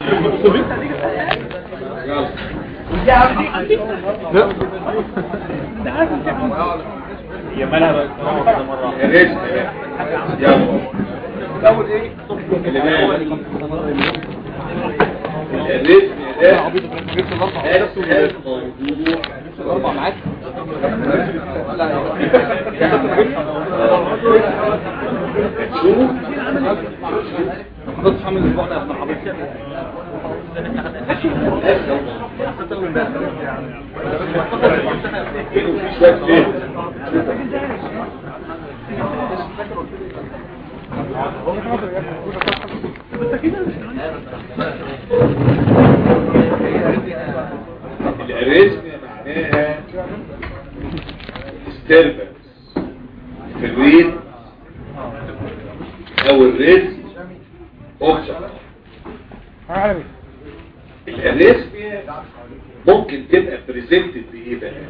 هي مالها بقى مرة الرزق يلا الاول ايه اللي بالك الرزق ده اسهل موضوع اربع معاك شوف بص حامل البعد ابن حبيبتي اسهل في شويه فهم الاريزميا معناها disturbance في الريد او الريد اوبجكت الاريزميا ممكن تبقى بريزنتد بايه بقى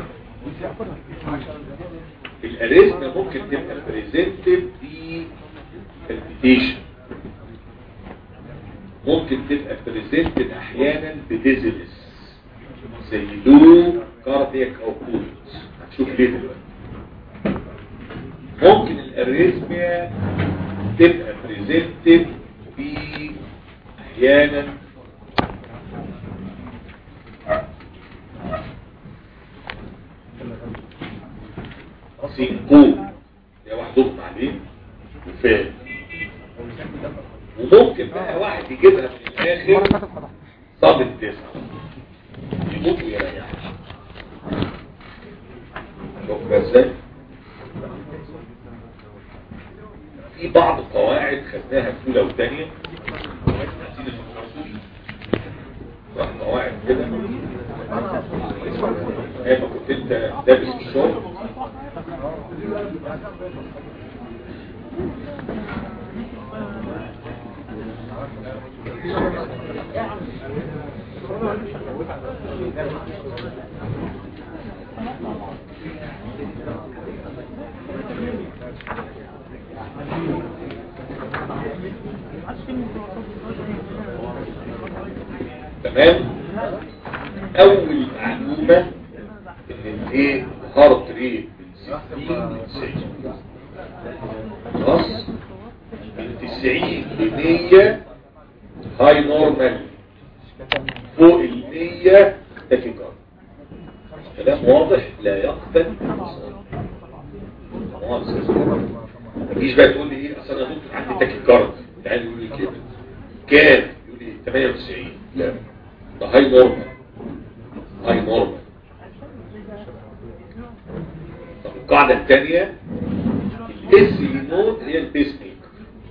الاريزميا ممكن تبقى بريزنتد بالبيتيشن ممكن تبقى بريزنتد احيانا بديزلس زي لو كاردياك او كولز هتشوف ليه دلوقتي ممكن الاريزميا تبقى بريزنتد ب احيانا سينكوب يا واحدهم عليه وفاهم وممكن بقى واحد يجيبها من الاخر صاب التسعة يموت ويريح شوف بقى ازاي في بعض القواعد خدناها في اولى وثانيه بعض قواعد كده ايما كنت انت لابس الشغل تمام اول معلومة ان الايه هارت ريت من 60 ل 90 خلاص من 90 ل 100 هاي نورمال فوق ال 100 تاكيكارد كلام واضح لا يقبل ما تجيش بقى تقول لي ايه اصل انا دكتور عندي تاكيكارد تعالى يقول لي كده كام يقول لي 98 لا ده هاي نورمال هاي نورمال طب القاعدة الثانية الاس نود هي البيس ميكر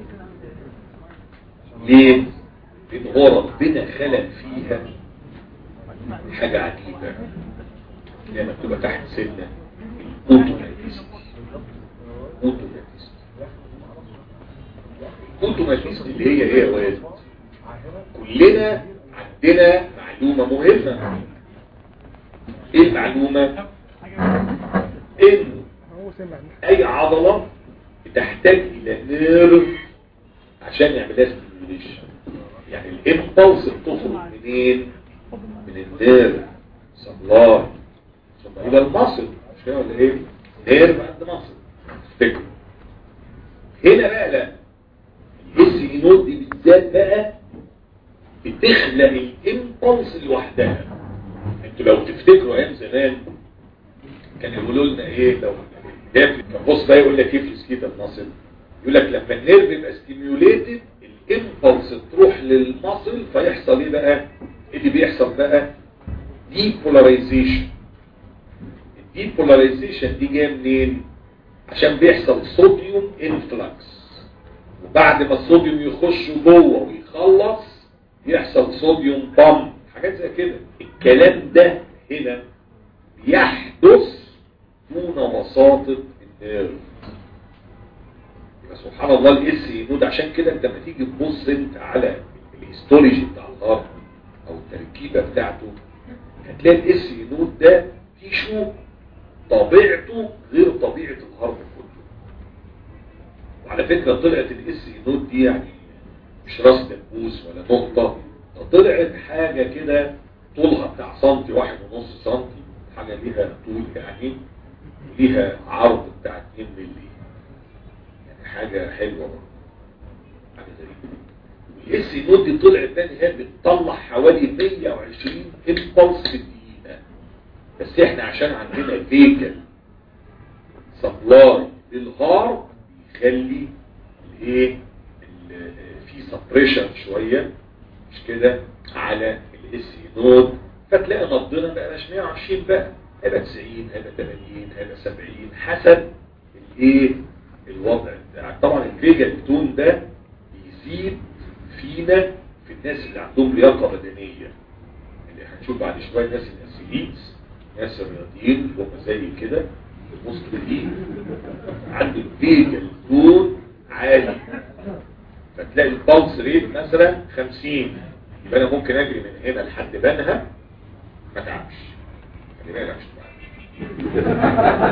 ليه؟ لان هو ربنا خلق فيها حاجة عجيبة اللي هي مكتوبة تحت سنة الاوتوماتيست اوتوماتيست اوتوماتيست اللي هي ايه يا واد كلنا عندنا معلومة مهمة ايه المعلومة ان اي عضلة بتحتاج الى نيرف عشان يعملها ستيميوليشن يعني الامبلس بتخرج منين من النيرف سبلاي ثم الى المصل مش كده ولا ايه نيرف عند مصل افتكروا هنا بقى لا الاس نوت دي بالذات بقى بتخلق الامبلس لوحدها انتوا لو تفتكروا ايام زمان كان يقولوا لنا ايه لو كان بص بقى يقول لك يفلس كده الناصر يقول لك لما النيرف يبقى ستيميوليتد الامبلس تروح للمصل فيحصل ايه بقى ايه اللي بيحصل بقى ديبولاريزيشن الديبولاريزيشن دي جايه منين عشان بيحصل صوديوم انفلكس وبعد ما الصوديوم يخش جوه ويخلص يحصل صوديوم بامب حاجات زي كده الكلام ده هنا يحدث دون وساطة النيرف يبقى سبحان الله الاس نود عشان كده انت لما تيجي تبص انت على الهيستولوجي بتاع الهارت او التركيبه بتاعته هتلاقي الاس نود ده تيشو طبيعته غير طبيعه الهارت كله وعلى فكره طلعت الاس نود دي يعني مش راس دبوس ولا نقطه ده فطلعت حاجة كده طولها بتاع سنتي واحد ونص سنتي حاجة ليها طول يعني وليها عرض بتاع 2 مللي يعني حاجة حلوة برضه حاجة غريبة والاس نود دي طلعت بقى إن هي بتطلع حوالي 120 امبلس في الدقيقة بس احنا عشان عندنا فيكل سبلاي للهارت بيخلي الايه ال- في سبريشن شوية مش كده على الاس نود فتلاقي نبضنا بقى مش 120 بقى هيبقى 90 هيبقى 80 هيبقى 70 حسب الايه الوضع بتاعك طبعا الفيجا تون ده بيزيد فينا في الناس اللي عندهم لياقه بدنيه اللي هنشوف بعد شويه الناس الاسيليتس ناس الرياضيين اللي هم زي كده المسلمين عنده الفيجا تون عالي فتلاقي البلس ريت مثلا 50 يبقى انا ممكن اجري من هنا لحد بنها ما تعبش خلي بالك مش تعبش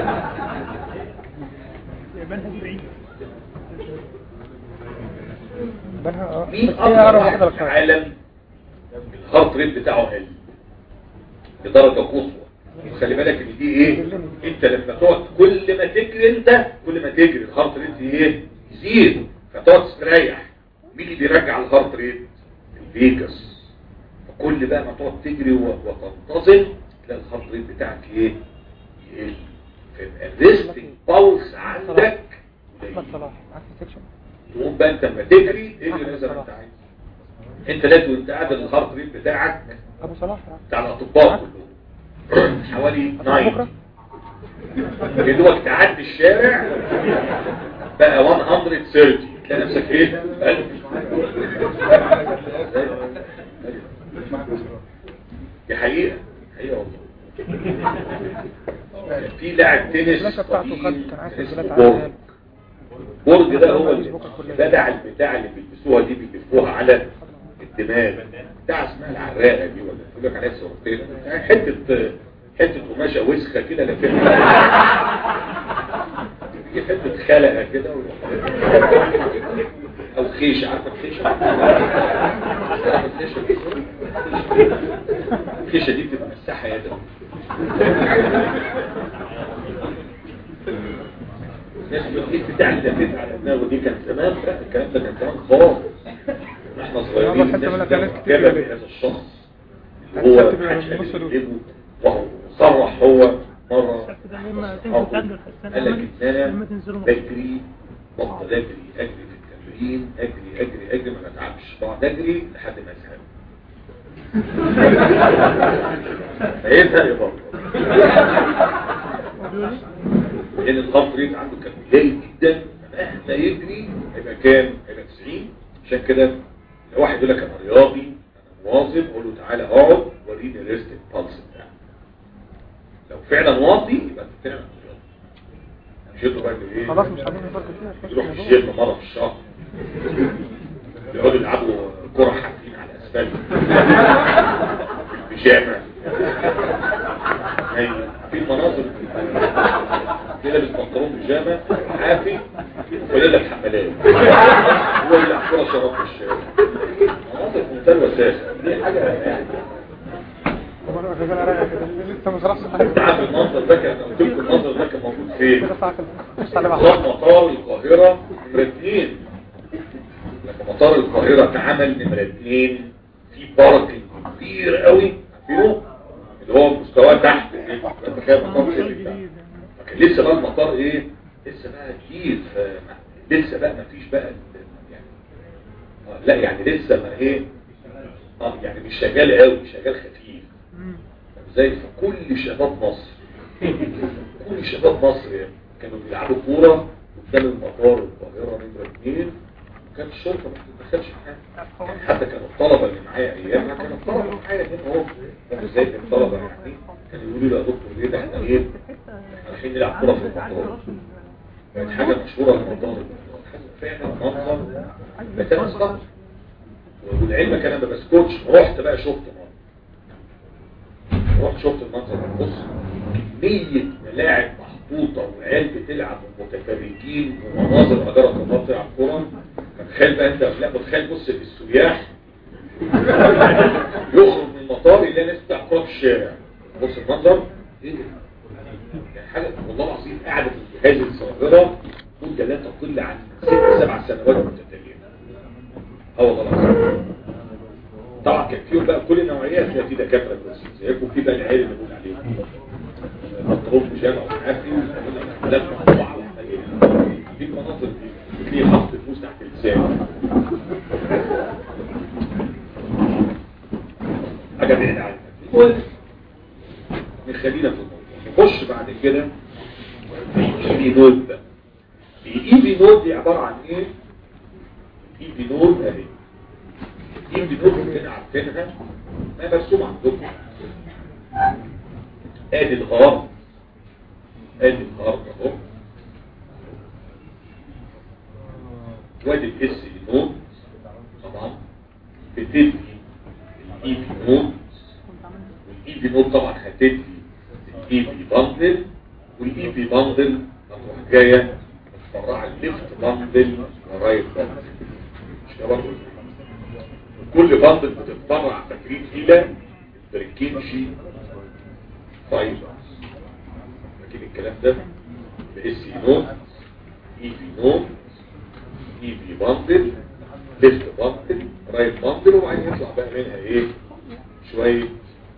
بنها اه مين بس هي اكتر اقرب واحد واحده في للقلب العالم الهارت ريت بتاعه قل بدرجه قصوى خلي بالك ان دي ايه انت لما تقعد كل ما تجري انت كل ما تجري الهارت ريت ايه يزيد فتقعد تستريح مين اللي بيرجع الهارت ريت الفيجاس فكل بقى ما تقعد تجري و- وتنتظم تلاقي الهارت ريت بتاعك ايه يقل فيبقى الريستنج بالس عندك احمد قليل. صلاح معاك في السكشن تقوم بقى انت لما تجري اجري زي ما انت عايز انت لازم وانت قاعد الهارت ريت بتاعك ابو صلاح بتاع الاطباء كلهم حوالي بكره 9 يا دوبك تعدي الشارع بقى 130 تلاقي نفسك ايه؟ ألف. دي حقيقة حقيقة والله في لاعب تنس الفلاشة بتاعته قديم خد- كان عايز اسمه تسجيلات بورج. عالية. بورج ده هو البدع البتاع اللي بيلبسوها دي بيلبسوها على الدماغ بتاع اسمها العراقه دي ولا يقول لك عليها صورتين يعني حته حته قماشه وسخه كده لكن هي حته خلقه كده و- او خيشه عارفه الخيشه عارفه الخيشه الخيشه دي بتبقى مساحه يا ده الناس بتقول بتاع اللي لفيت على دماغه دي كان زمان لا الكلام ده كان زمان خالص احنا صغيرين والله حتى الناس منك ناس كانت كتير معجبة كده. بهذا الشخص اللي هو حتى بيبقى محدش بنص قادر دول. يجيبه وهو صرح هو مرة لما تنزل أصحابه تعدل الحسنة قال لك ان انا لما تنزلوا بجري بفضل اجري اجري في التمرين اجري اجري اجري ما بتعبش بقعد اجري لحد ما ازهق هيزهق يا بابا لان الهارت ريت عنده كان قليل جدا فمهما يجري هيبقى كام؟ هيبقى 90 عشان كده لو واحد يقول لك انا رياضي انا مواظب قول له تعالى اقعد وريني الريست البلس بتاعك لو فعلا واطي يبقى انت فعلا رياضي مش يطلع بقى ايه؟ خلاص مش عايزين نفرق فيها خش يروح في الموضوع. الجيم مرة في الشهر يقعدوا يلعبوا كرة حافين على الأسفل في بيجامة يعني في المناظر كده بنطلون بيجامة حافي وليلة بحملات هو يلعب كرة شراب في الشارع مناظر في منتهى الوساسة دي حاجة يعني طب انا شغال عليها كده لسه ما شرحش انت عارف حاجه المنظر ده كان قلت لكم المنظر ده كان موجود فين؟ كده ساعه كده مش على مطار بعض مطار القاهرة نمرة اتنين لما مطار القاهرة اتعمل نمرة اتنين في باركنج كبير قوي عارفينه اللي هو مستواه تحت كده تخيل مطار كده بتاع. فكان لسه بقى المطار ايه لسه بقى جديد ف- لسه بقى ما فيش بقى ال- يعني آه، لا يعني لسه ما ايه اه يعني مش شغال قوي شغال خفيف زي في كل شباب مصر كل شباب مصر يعني كانوا بيلعبوا كورة قدام المطار القاهرة نمرة اثنين كانت الشرطة ما بتتدخلش في حاجة يعني حتى كانوا الطلبة اللي معايا ايامها كانوا الطلبة معايا هنا اهو كانوا زي الطلبة يعني كانوا يقولوا لي يا دكتور ايه ده احنا ايه رايحين نلعب كورة في المطار كانت حاجة مشهورة المطار فعلا منظر بتنسى والعلم كان انا ما بسكتش رحت بقى شفت مرة رحت شفت المنظر ده. بص كمية ملاعب محطوطة وعيال بتلعب ومتفرجين ومناظر أجرة الله بتلعب كورة فتخيل بقى أنت لا متخيل بص في السياح يخرج من المطار يلاقي ناس بتاع كوره في الشارع بص المنظر ايه ده؟ يعني حاجه والله العظيم قاعده في هذه الصغيره مده لا تقل عن ست سبع سنوات متتاليه اه والله العظيم طبعا كان فيهم بقى كل النوعيات فيها في دكاتره كويسين زيكم في بقى العيال اللي بقول عليهم مطروح وجامع ومعافي وحالات مقطوعه في مناظر دي في حط فلوس تحت اللسان حاجه بعيده عنها المهم نخلينا في الموضوع نخش بعد كده الاي نود بقى الاي نود دي عباره عن ايه؟ الاي نود اهي الاي نود كلنا عارفينها ما مرسوم عندكم ادي الغرب ادي الغرب اهو وادي الاس نود طبعا بتدي الاي في نود والاي في نود طبعا هتدي الاي في باندل والاي في باندل هتروح جايه متفرعه الليفت باندل ورايت باندل مش كده برضه كل باندل بتتفرع فاكرين الى البركينشي فايبرز فاكرين الكلام ده باس نود اي في نود اي في باندل ليفت باندل رايت باندل وبعدين يطلع بقى منها ايه شويه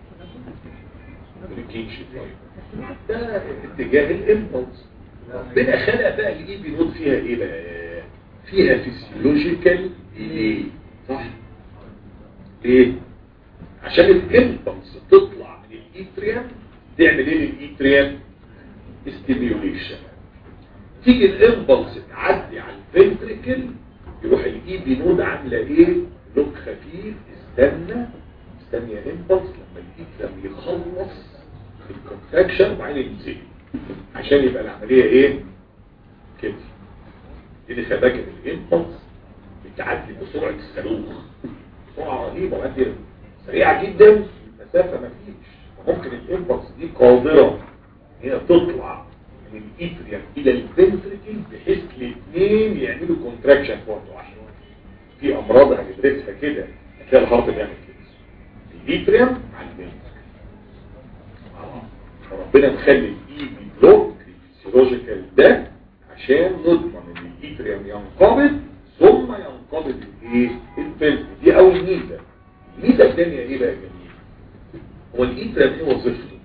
بريكينشي فايبر ده اتجاه الامبلس ربنا خلق بقى الاي بي نود فيها ايه بقى فيها فيسيولوجيكال ديلي صح ليه عشان الامبلس تطلع من الايتريم تعمل ايه للايتريم ستيميوليشن تيجي الامبلس تعدي على الفنتريكل يروح الاي بي نود عامله ايه لوك خفيف استنى استنى يا امبلس لما الايتريم يخلص الكونتراكشن وبعدين ينزل عشان يبقى العمليه ايه كده دي اللي خلي بالك الامبلس بتعدي بسرعه الصاروخ سرعه رهيبه وقد سريعه جدا مسافه ما فيش ممكن الامبلس دي قادره هي تطلع من الايتريم الى الفنتريكل بحيث الاثنين يعملوا كونتراكشن في وقت واحد في امراض هندرسها كده هتلاقي الهارت بيعمل كده الايتريم مع الفنتريكل ربنا مخلي الاي بلوك الفسيولوجيكال ده عشان نضمن ان الايتريم ينقبض ثم ينقبض الايه الفلتر دي اول ميزه الميزه الثانيه ايه بقى يا جميل هو الايتريم ايه وظيفته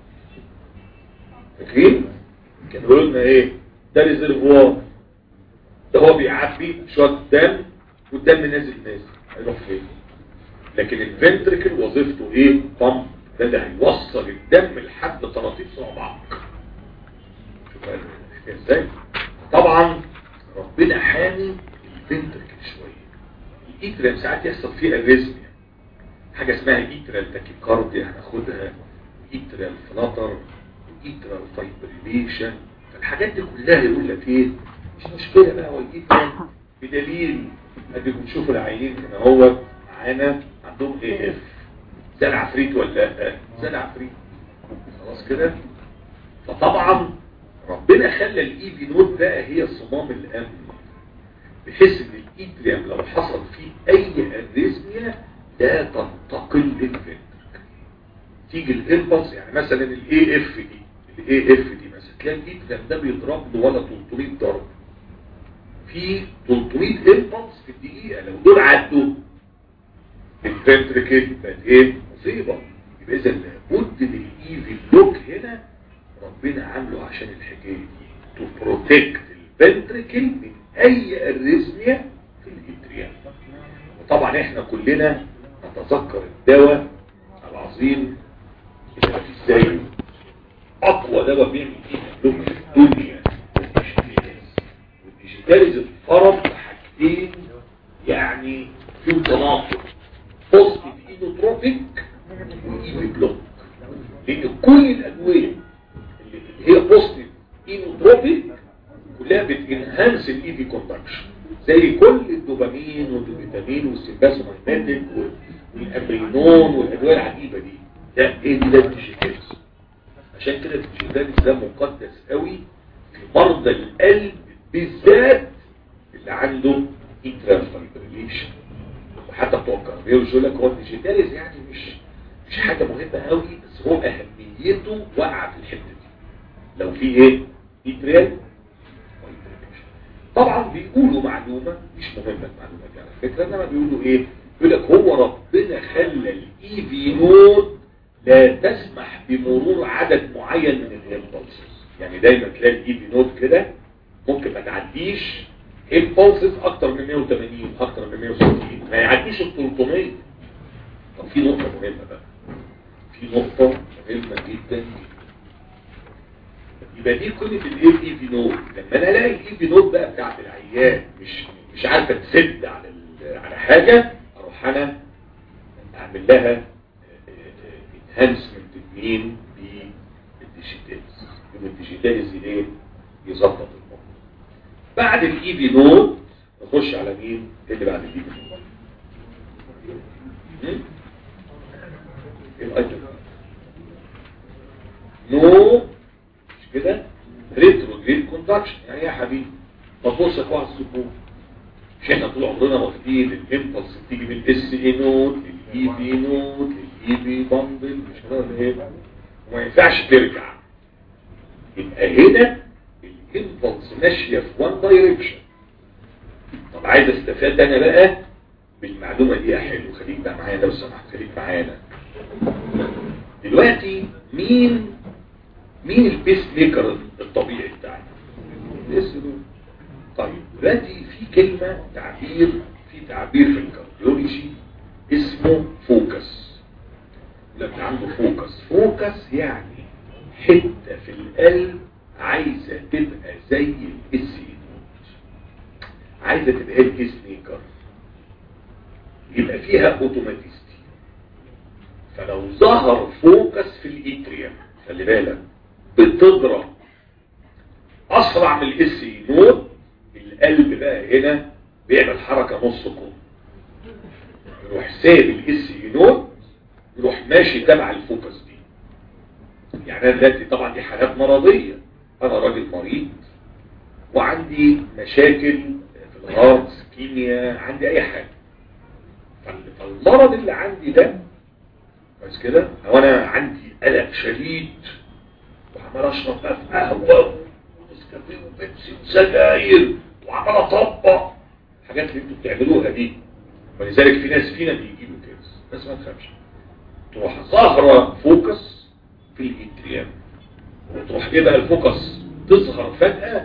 فاكرين كانوا يقولوا لنا ايه ده ريزرفوار ده هو بيعبي شويه دم والدم نازل نازل هيروح فين لكن الفنتريكل وظيفته ايه بامب ده ده هيوصل الدم لحد طراطيف صوابعك شوف ازاي طبعا ربنا حامي الفنتركل شويه الايتريم ساعات يحصل فيه اريزميا حاجه اسمها ايترال تاكيكارديا هناخدها ايترال فلاتر ايترال فايبريليشن فالحاجات دي كلها يقول لك ايه مش مشكله بقى هو الايترال بدليل اديكم تشوفوا العينين هنا هو معانا عندهم اي اف زي العفريت ولا لا زي العفريت خلاص كده فطبعا ربنا خلى الاي بي نود بقى هي صمام الامن بحيث ان الايتريم لو حصل فيه اي اريزميا لا تنتقل للفنترك تيجي الامبلس يعني مثلا الاي اف دي الاي اف دي مثلا تلاقي الايتريم ده بيضرب له ولا 300 ضرب في 300 امبلس في الدقيقه لو دول عدوا الفنتركل بقت ايه مصيبه يبقى اذا لابد للايفي بلوك هنا ربنا عامله عشان الحكايه دي تو بروتكت الفنتركل من اي اريزميا في الاتريال وطبعا احنا كلنا نتذكر الدواء العظيم اللي مفيش زيه اقوى دواء بيعمل فيه بلوك في الدنيا الديجيتاليز والديجيتاليز اتفرض بحاجتين يعني في تناقض بوزيتيف اينوتروبيك وايفي بلوك لان كل الادويه اللي هي بوزيتيف اينوتروبيك كلها بتنهانس الايفي كوندكشن زي كل الدوبامين والدوبامين والسيمباسومايماتيك والامرينون والادويه العجيبه دي ده ايه دي ده الديجيتاليز عشان كده الديجيتاليز ده مقدس قوي في مرضى القلب بالذات اللي عنده اترال فايبريليشن وحتى بتوع الكارديولوجي يقول لك هو الديجيتاليز يعني مش مش حاجه مهمه قوي بس هو اهميته واقعه في الحته دي لو في ايه اتريال طبعا بيقولوا معلومه مش مهمه المعلومه دي على فكره انما بيقولوا ايه يقول لك هو ربنا خلى الاي في نود لا تسمح بمرور عدد معين من الامبulses يعني دايما تلاقي الاي في نود كده ممكن ما تعديش امبulses اكتر من 180 اكتر من 160 ما يعديش ال 300 طب في نقطه مهمه بقى في نقطه مهمه جدا يبقى دي قيمه الاي في نود لما انا الاقي الاي في نود بقى بتاعت العيان مش مش عارفه تسد على ال- على حاجه اروح انا اعمل لها انهانسمنت مين بالديجيتالز يبقى الديجيتالز ايه يظبط الموضوع بعد الاي في نود نخش على مين إيه اللي بعد الاي في نود هم؟ ايه الايتم نو مش كده ريتروجريد كونتراكشن يعني ايه يا حبيبي ما تبص يا على السكون مش احنا طول عمرنا واخدين الامبلس بتيجي من الاس اي نود للاي بي نود للاي بي باندل مش كده ولا ايه وما ينفعش ترجع يبقى هنا الامبلس ماشيه في وان دايركشن طب عايز استفاد انا بقى بالمعلومه دي يا حلو خليك بقى معايا لو سمحت خليك معانا دلوقتي مين مين البيس ميكر الطبيعي بتاعنا الاس نود طيب دلوقتي في كلمة تعبير في تعبير في الكارديولوجي اسمه فوكس لما عنده فوكس فوكس يعني حتة في القلب عايزة تبقى زي الاس نود عايزة تبقى البيس ميكر يبقى فيها اوتوماتيستي فلو ظهر فوكس في الاتريوم خلي بالك بتضرب اسرع من الاس نود القلب بقى هنا بيعمل حركة نص كم يروح سايب الاس نود يروح ماشي تبع الفوكس دي يعني انا دلوقتي طبعا دي حالات مرضية انا راجل مريض وعندي مشاكل في الهارت كيمياء عندي اي حاجة فال- فالمرض اللي عندي ده بس كده لو انا عندي قلق شديد وعمال اشرب بقى في قهوه ونسكافيه وبيبسي وسجاير وعمال اطبق الحاجات اللي انتوا بتعملوها دي ولذلك في ناس فينا بيجيبوا كده بس ما تخافش تروح ظاهره فوكس في الاتريام وتروح ايه بقى الفوكس تظهر فجأة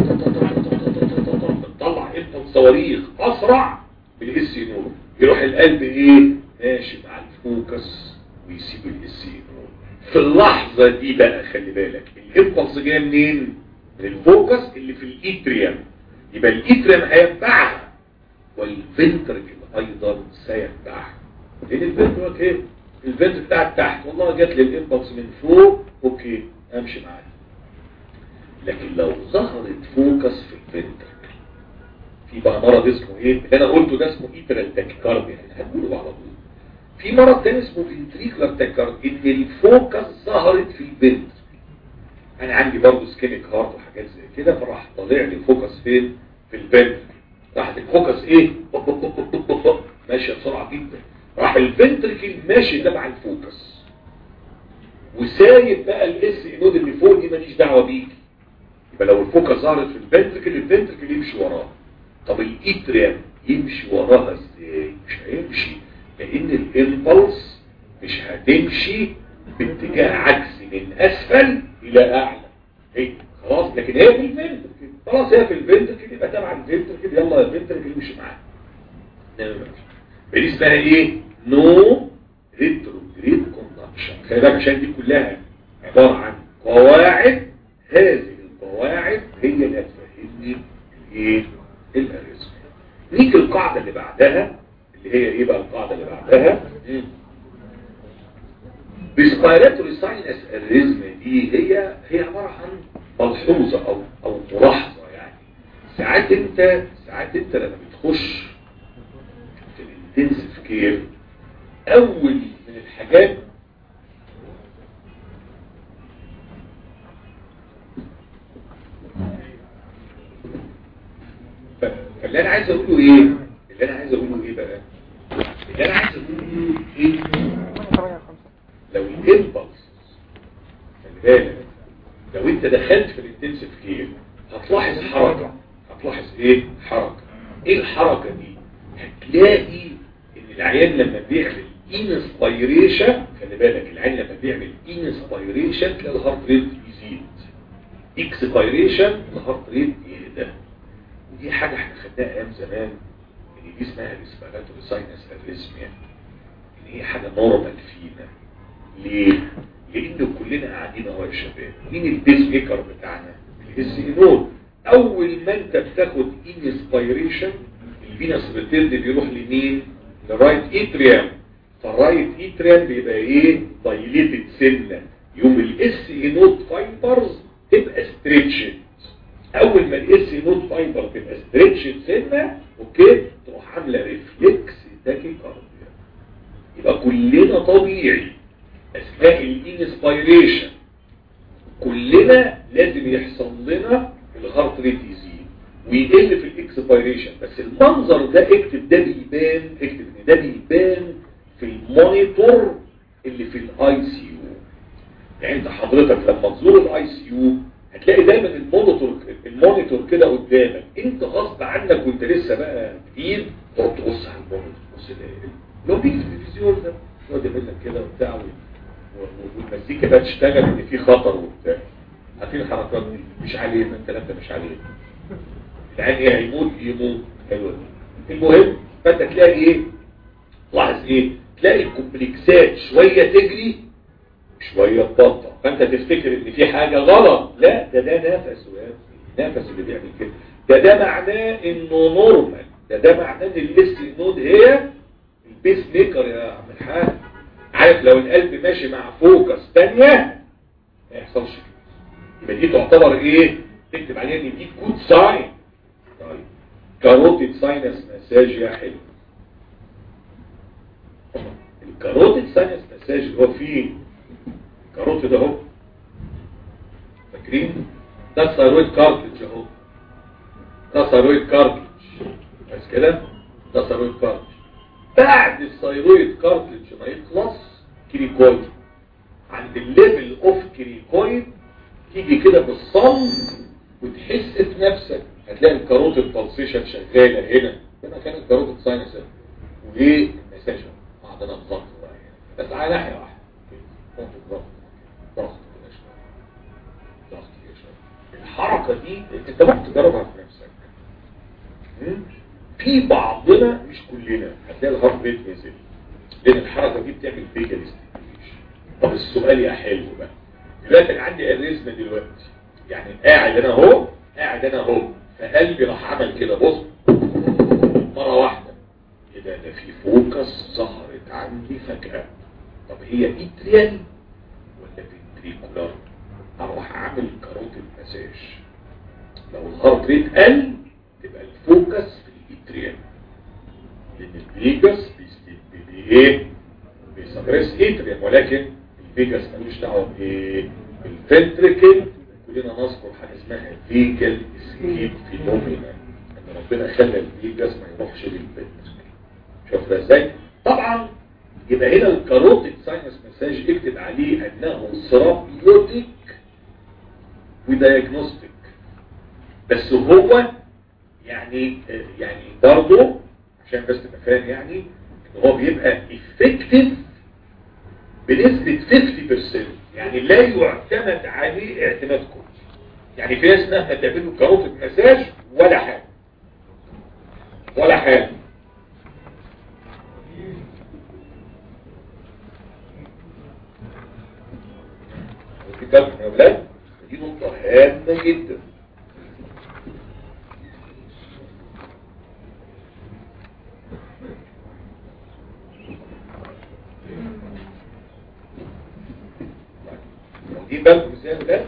بتطلع انت صواريخ اسرع بالاس نور يروح القلب ايه ماشي مع الفوكس ويسيب الاس نور في اللحظة دي بقى خلي بالك الامبلس جايه منين من الفوكس اللي في الاتريم يبقى الاتريم هيتبعها والفنتركل ايضا سيتبعها لان الفنتركل ايه الفنتركل بتاعت تحت والله جات لي الامبلس من فوق اوكي امشي معاك لكن لو ظهرت فوكس في الفنتركل في بقى مرض اسمه ايه اللي انا قلته ده اسمه ايترال تاكيكارديا يعني هنقوله على طول في مرض تاني اسمه فنتريكولار تاكيكارديا ان الفوكس ظهرت في البنت انا عندي برضه سكينيك هارت وحاجات زي كده فراح طالع لي فوكس فين في البنت راحت الفوكس ايه بق بق بق بق بق بق. ماشيه بسرعه جدا راح الفنتركل ماشي تبع الفوكس وسايب بقى الاس نود اللي فوق دي ماليش دعوه بيك يبقى لو الفوكس ظهرت في الفنتركل الفنتركل يمشي وراه طب الاتريم يمشي وراها ازاي مش هيمشي لان الامبلس مش هتمشي باتجاه عكسي من اسفل الى اعلى هي خلاص لكن هي في الفنتركل خلاص هي في الفنتركل يبقى تبع الفنتركل يلا يا الفنتركل يمشي معاها انما ما يمشيش. دي اسمها ايه نو ريتروجريد كوندكشن خلي بالك عشان دي كلها عباره عن قواعد هذه القواعد هي اللي هتفهمني الايه الاريزم نيجي القاعده اللي بعدها اللي هي ايه بقى القاعده اللي بعدها ريسبيراتوري ساينس الريزم دي هي هي عباره عن ملحوظه او او ملاحظه يعني ساعات انت ساعات انت لما بتخش في الانتنسيف كير اول من الحاجات ف- فاللي انا عايز اقوله ايه اللي انا عايز اقوله ايه بقى الامبلس خلي بالك لو انت دخلت في الانتنسيف كير هتلاحظ حركة هتلاحظ ايه حركة ايه الحركة دي هتلاقي ان العيان لما بيعمل انسبيريشن خلي بالك العيان لما بيعمل انسبيريشن تلاقي الهارت ريت يزيد اكسبيريشن الهارت ريت يهدى ودي حاجة احنا خدناها ايام زمان ان دي اسمها ريسبيراتوري ساينس اريزميا ان هي حاجة نورمال فينا ليه؟ لان كلنا قاعدين اهو يا شباب مين البيس ميكر بتاعنا؟ الاس نود اول ما انت بتاخد انسبيريشن الفينس ريتيرن بيروح لمين؟ لرايت اتريام فالرايت اتريام بيبقى ايه؟ دايليتد سنه يوم الاس نود فايبرز تبقى ستريتشد اول ما الاس نود فايبر تبقى ستريتشد سنه اوكي تروح عامله ريفلكس تاكيكارديا يبقى كلنا طبيعي اثناء الانسبيريشن كلنا لازم يحصل لنا الهارت ريت يزيد ويقل في الاكسبيريشن بس المنظر ده اكتب ده بيبان اكتب ان ده بيبان في المونيتور اللي في الاي سي يو يعني انت حضرتك لما تزور الاي سي يو هتلاقي دايما المونيتور المونيتور كده قدامك انت غصب عنك وانت لسه بقى جديد تقعد تبص على المونيتور تبص لو بيجي في التلفزيون ده يقعد يعمل لك كده وبتاع والمزيكا بقى تشتغل ان في خطر وبتاع عارفين الحركات دي مش علينا الكلام ده مش علينا العين ايه هيموت يموت حلو المهم فانت تلاقي ايه لاحظ ايه تلاقي الكومبلكسات شويه تجري شويه تبطأ فانت تفتكر ان في حاجه غلط لا ده ده نفس نفس اللي بيعمل كده ده ده معناه انه نورمال ده ده معناه ان الليست نود هي البيس ميكر يا عم الحاج عارف لو القلب ماشي مع فوكس تانية ما يحصلش كده يبقى دي تعتبر ايه تكتب عليها ان دي جود ساين طيب كاروتيد ساينس مساج يا حلو الكاروتيد ساينس مساج اللي هو فيه كاروتيد اهو فاكرين ده الثايرويد كارتلج اهو ده ثايرويد كارتلج بس كده ده ثايرويد كارتلج بعد الثايرويد كارتلج ما يخلص كريكويد عند الليفل اوف كريكويد تيجي كده بالصم وتحس في نفسك هتلاقي الكاروتيد بالسيشن شغاله هنا هنا كان الكاروتيد ساينس وايه المساج عندنا الضغط بقى هنا بس على ناحيه واحده نقطه ضغط ضغط كده شويه ضغط كده شويه الحركه دي انت ممكن تجربها في نفسك م? في بعضنا مش كلنا هتلاقي الهارت ريت نزل لان الحركه دي بتعمل فيجل ستيميوليشن طب السؤال يا حلو بقى دلوقتي انا عندي اريزما دلوقتي يعني قاعد انا اهو قاعد انا اهو فقلبي راح عمل كده بص مره واحده ايه ده ده في فوكس ظهرت عندي فجاه طب هي اتريال ولا فنتريكولار اروح اعمل كاروتيد مساج لو الهارت ريت قل تبقى الفوكس في الاتريال لان الفيجاس بايه بيسبريس اتريال ولكن الفيجاس ملوش دعوه بايه بالفنتريكل كلنا نذكر حاجه اسمها فيجل اسكيب فينومينا ان ربنا خلى الفيجاس ما يروحش للفنتريكل شوف ده ازاي طبعا يبقى هنا الكاروتيد ساينس مساج اكتب عليه انه ثيرابيوتيك ودايجنوستيك بس هو يعني يعني برضه عشان بس تبقى فاهم يعني ان هو بيبقى افكتيف بنسبة 50% يعني لا يعتمد عليه اعتماد كلي يعني في ناس مهما تعملوا كاروتيد مساج ولا حاجة ولا حاجة واخدين بالكم يا اولاد دي نقطة هامة جدا واخدين بالكم ازاي ده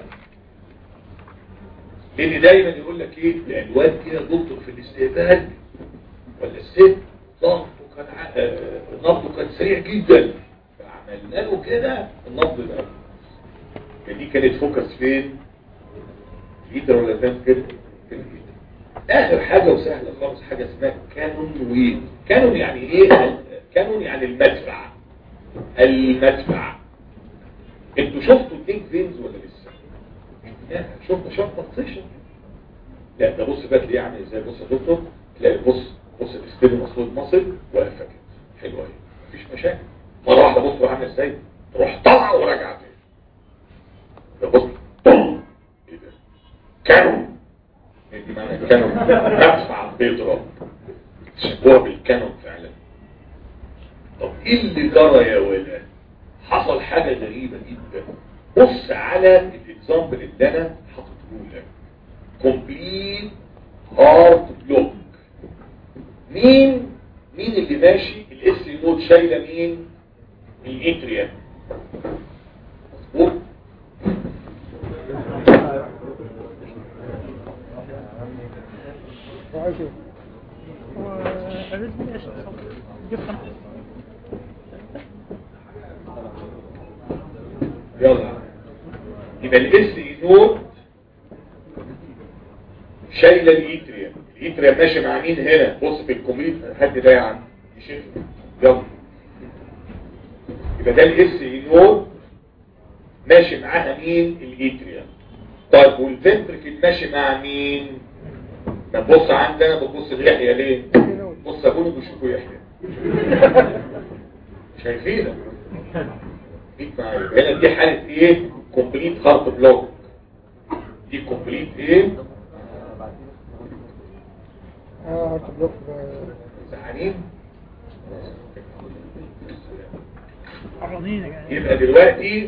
لان دايما يقول لك ايه ده الواد كده دكتور في الاستقبال ولا الست ضغطه كان ع- آه، نبضه كان سريع جدا فعملنا له كده النبض ده دي كانت فوكس فين ليتر ولا كام كده في الفيتر. اخر حاجه وسهله خالص حاجه اسمها كانون ويل كانون يعني ايه كانون يعني المدفع المدفع انتوا شفتوا الديك فينز ولا لسه لا شفنا شفنا سيشن لا ده بص بقى تلاقيه عامل ازاي بص يا دكتور تلاقي بص بص الاستيل مصلوب مصل واقفه كده حلوه اهي مفيش مشاكل مره واحده بص هو عامل ازاي تروح طالعه وراجعه تاني ده بص طم ايه ده كانون دي معنى كانون رفع بيضرب شبوها بالكانون فعلا طب ايه اللي جرى يا ولاد حصل حاجة غريبة جدا بص على الاكزامبل اللي انا حاطته لك كومبليت هارت بلوك مين مين اللي ماشي الاس نود شايله مين الاتريا مظبوط هو عايز ايه؟ وعرفني ايش جبت يلا يبقى الاس نود شايله الاتريا الاتريا ماشي مع مين هنا بص في الكومبليت حد ده يا عم يشوف يلا يبقى ده الاس نود ماشي معاها مين الاتريا طيب والفنتركل ماشي مع مين ما تبص عندنا بتبص ليحيى ليه بص ابوني بيشوفوا يحيى شايفينه دي معايا هنا دي حالة ايه كومبليت هارت بلوك دي كومبليت ايه اه هارت بلوك زعلانين عرضين يا جماعه يبقى دلوقتي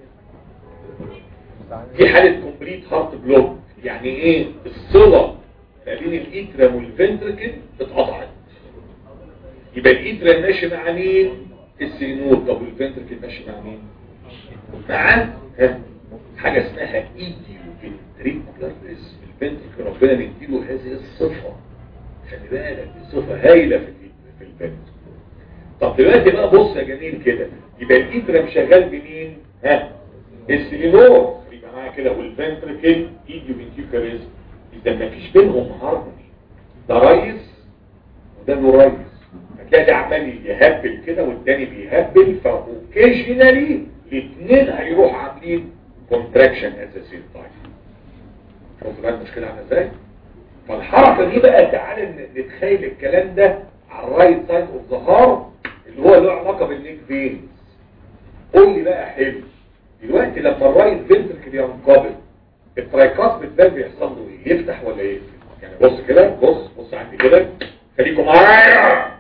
دي حالة كومبليت هارت بلوك يعني ايه الصلة ما بين الاترم والفنتركل اتقطعت يبقى الاترم ماشي مع مين السينور طب والفنتركل ماشي مع مين مع ها في حاجة اسمها ايديو فنتريكولار ريزم الفنتركل ربنا مديله هذه الصفة خلي بالك دي صفة هايلة في ال- في الفنتركل طب دلوقتي بقى بص يا جميل كده يبقى الإبرم شغال بمين ها السيلينور يبقى معايا كده والفنتركل ايديو فنتريكولاريزم اذا ما فيش بينهم هارموني ده ريس وده له ريس هتلاقي ده عمال يهبل كده والتاني بيهبل فاوكيجنالي الاثنين هيروح عاملين كونتراكشن ات ذا سيم تايم شوف بقى المشكله عامله ازاي فالحركه دي بقى تعالى ن- نتخيل الكلام ده على الرايت سايد اوف ذا هارت اللي هو له علاقه بالنيك فينز قول لي بقى حلو دلوقتي لما الرايت فنتركل ينقبض الترايكاس بالفالف بيحصل له ايه يفتح ولا ايه يعني بص كده بص بص عندي كده خليكم معايا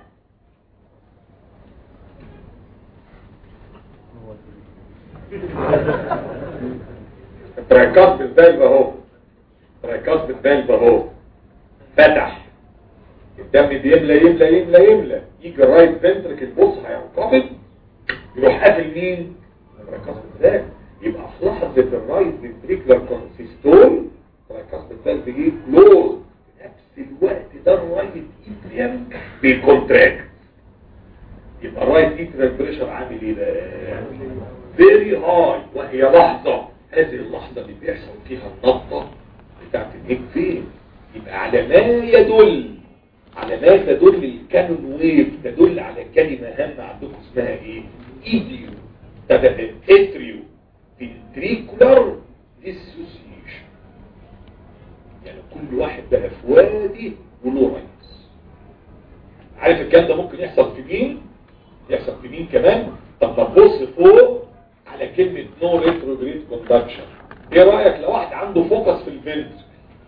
الترايكاس بالفالف اهو الترايكاس بالفالف اهو فتح الدم بيملى يملى يملى يملى يجي الرايت فنتركل بص هينقبض يروح قافل مين الترايكاس بالفالف يبقى في لحظه الرايت فنتريكولار كونسيستول الترايكاس بالفالف ايه كلوز في نفس الوقت ده الرايت اتريم بيكونتراكت يبقى الرايت اتريم بريشر عامل ايه بقى فيري هاي وهي لحظه هذه اللحظه اللي بيحصل فيها النقطه بتاعت النيك فين يبقى على ما يدل على ما تدل الكانون ويف تدل على كلمة هامة عندكم اسمها ايه ايديو تبقى اتريو فنتريكولار ديسوسيشن يعني كل واحد بقى في وادي وله رئيس عارف الكلام ده ممكن يحصل في مين يحصل في مين كمان طب ما تبص فوق على كلمة نو ريتروجريد كوندكشن ايه رأيك لو واحد عنده فوكس في الفنتركل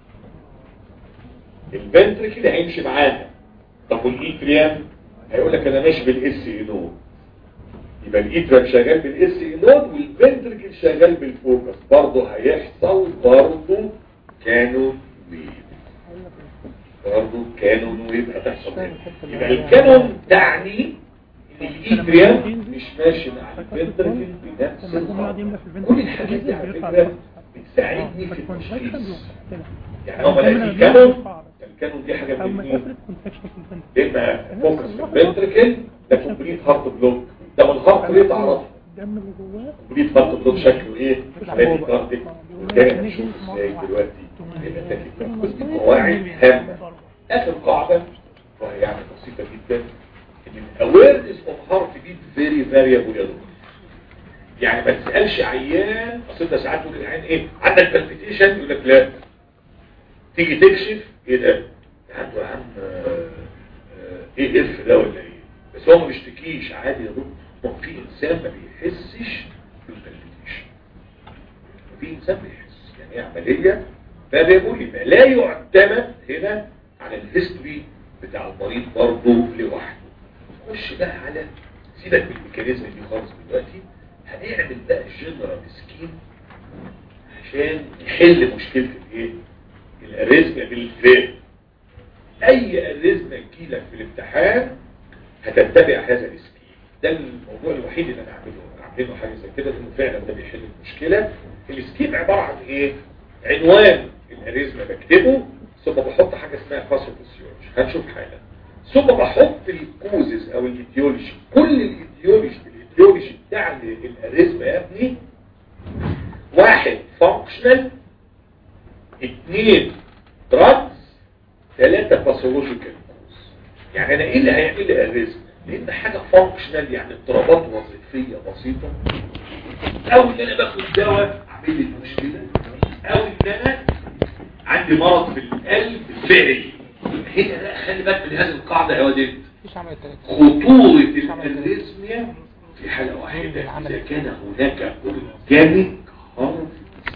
الفنتركل هيمشي معانا طب والإيتريام هيقول لك انا ماشي بالاس اي نود يبقى الإيتريام شغال بالاس اي نود والفنتركل شغال بالفوكس برضه هيحصل برضه كانون ويف برضه كانون ويف هتحصل هنا. يبقى الكانون تعني ان الإيتريام مش ماشي مع الفنتركل بنفس لما يكون الخط يقعد يملى في الفنتركل كل الحاجات دي على بيطلع فكرة لفوق. بتساعدني في فالكونتراكشن التشخيص كده يعني هو الكاميرا ملاقي بيطلع كانون لفوق. الكانون دي حاجة او من ما الاثنين يقفل الكونتراكشن في الفنتركل اما فوكس في الفنتركل ده كومبليت هارت بلوك ده من الهارت ليه تعرفه الدم اللي جواه كومبليت هارت بلوك شكله ايه حالات كارديك والتاني هنشوف ازاي دلوقتي يبقى تاكي بس دي قواعد هامة اخر قاعدة وهي يعني بسيطة جدا ان الاويرنس اوف هارت بيت فيري فاريبل يا دكتور يعني ما تسالش عيان اصل انت ساعات تقول للعيان ايه عندك بالبيتيشن يقول لك لا تيجي تكشف ايه ده عنده يا عم آه، آه، ايه اف ده ولا ايه بس هو ما بيشتكيش عادي يا دكتور ما هو في انسان ما بيحسش بالبالبيتيشن في انسان بيحس يعني ايه عمليه فبيقول لي لا يعتمد هنا على الهيستوري بتاع المريض برضه لوحده خش بقى على سيبك من الميكانيزم دي خالص دلوقتي هنعمل بقى جنرال سكيم عشان نحل مشكله الايه الاريزميا بالفعل اي اريزميا تجيلك في الامتحان هتتبع هذا السكيم ده الموضوع الوحيد اللي انا عامله عاملينه حاجه زي كده لانه فعلا ده بيحل المشكله السكيم عباره عن ايه عنوان الاريزما بكتبه ثم بحط حاجه اسمها كلاسيفيكيشن هنشوف حاجه ثم بحط الكوزز او الايديولوجي كل الايديولوجي الايديولوجي بتاع الاريزما يا ابني واحد فانكشنال اثنين دراجز ثلاثة باثولوجيكال كوز يعني انا ايه اللي هيعمل لي الريزم لان حاجة فانكشنال يعني اضطرابات وظيفية بسيطة او ان انا باخد دواء عامل لي مشكلة او ان انا عندي مرض في القلب فعلي هنا لا خلي بالك من هذه القاعدة يا وديت مفيش عمل التلاتة خطورة الاريزميا في حالة واحدة إذا كان هناك أورجانيك هارت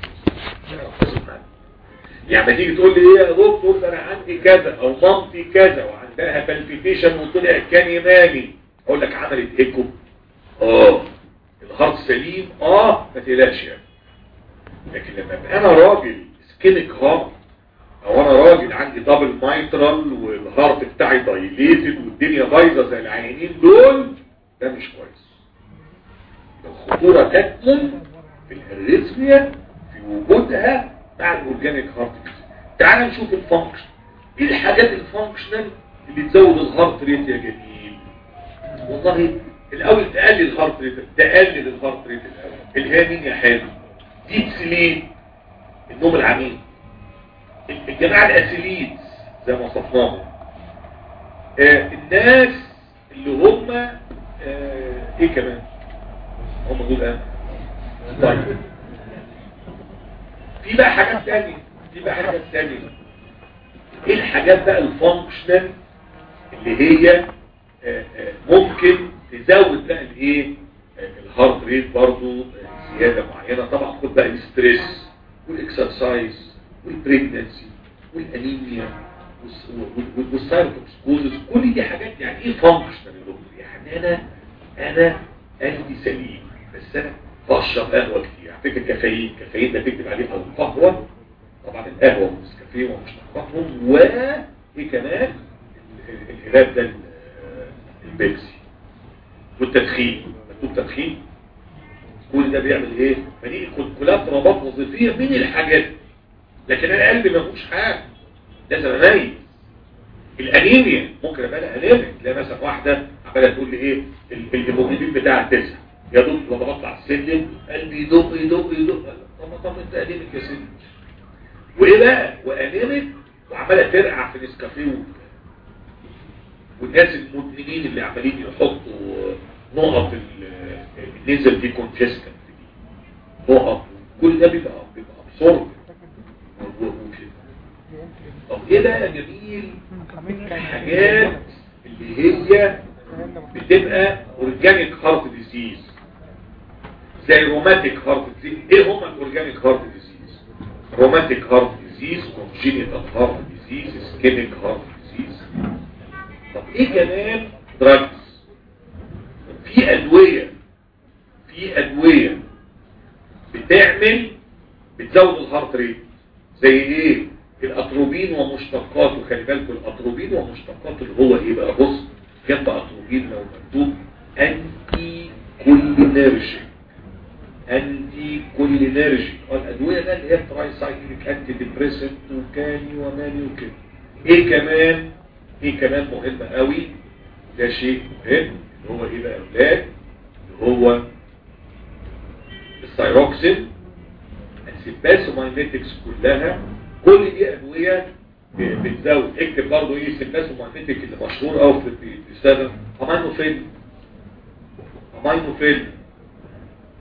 يعني ما تيجي تقول لي ايه يا دكتور ده انا عندي كذا او مامتي كذا وعندها بالبيتيشن وطلع كان يماني اقول لك عملت ايكو اه الهارت سليم اه ما تقلقش يعني لكن لما ابقى انا راجل سكينك هارت او انا راجل عندي دبل مايترال والهارت بتاعي دايليتد والدنيا بايظه زي العيانين دول ده مش كويس الخطوره تكمن في الاريثميا في وجودها مع الاورجانيك هارت تعال نشوف الفانكشن ايه الحاجات الفانكشنال اللي تزود الهارت ريت يا جميل والله الاول تقلل الهارت ريت تقلل الهارت ريت الاول الهامين يا حلو ديب سليم النوم العميق الجماعة الاسيليد زي ما وصفناهم آه الناس اللي هم آه ايه كمان هم دول ايه طيب في بقى حاجات تانية في بقى حاجات تانية ايه الحاجات بقى الفانكشنال اللي هي آه آه ممكن تزود بقى الايه آه الهارت ريت برضو زيادة معينة طبعا خد بقى الاستريس والاكسرسايز والبريجنسي والانيميا والسايروتوكسكوزس كل دي حاجات يعني ايه فانكشنال يا دكتور يعني انا انا قلبي سليم بس انا بشرب قهوه كتير على فكره كافيين كافيين ده تكتب عليه القهوه طبعا القهوه والنسكافيه ومشتقاتهم وايه كمان الهلال ده البيبسي والتدخين مكتوب تدخين كل ده بيعمل ايه؟ فدي كلها اضطرابات وظيفيه من الحاجات لكن انا قلبي ما فيهوش حاجه لازم اميز الانيميا ممكن ابقى انا انيميا تلاقي مثلا واحده عماله تقول لي ايه الهيموجلوبين بتاعها تسعه يا دكتور لما بطلع السلم قلبي يدق يدق يدق طب طب انت انيميك يا سيدي وايه بقى وانيميك وعماله ترقع في نسكافيه والناس المدمنين اللي عمالين يحطوا نقط النزل دي كونجستنت دي نقط كل ده بيبقى بيبقى ابسورد طب ايه بقى يا جميل الحاجات اللي هي بتبقى اورجانيك هارت ديزيز زي روماتيك هارت ديزيز ايه هم الاورجانيك هارت ديزيز روماتيك هارت ديزيز كونجينيتال هارت ديزيز سكينيك هارت ديزيز طب ايه كمان دراجز في ادويه في ادويه بتعمل بتزود الهارت ريت زي ايه الاتروبين ومشتقاته خلي بالكم الاتروبين ومشتقاته اللي هو ايه بقى بص جنب اتروبين لو مكتوب انتي كولينرجيك انتي كولينرجيك الادويه ده اللي هي تراي سايكليك انتي ديبريسنت وكاني وماني وكده ايه كمان ايه كمان مهم قوي ده شيء مهم اللي هو ايه بقى يا اولاد اللي هو الثايروكسين السيباسوماينيتكس كلها كل دي ادويه بتزود اكتب برضه ايه السيباسوماينيتك اللي مشهور قوي في بيستخدم امينوفيل امينوفيل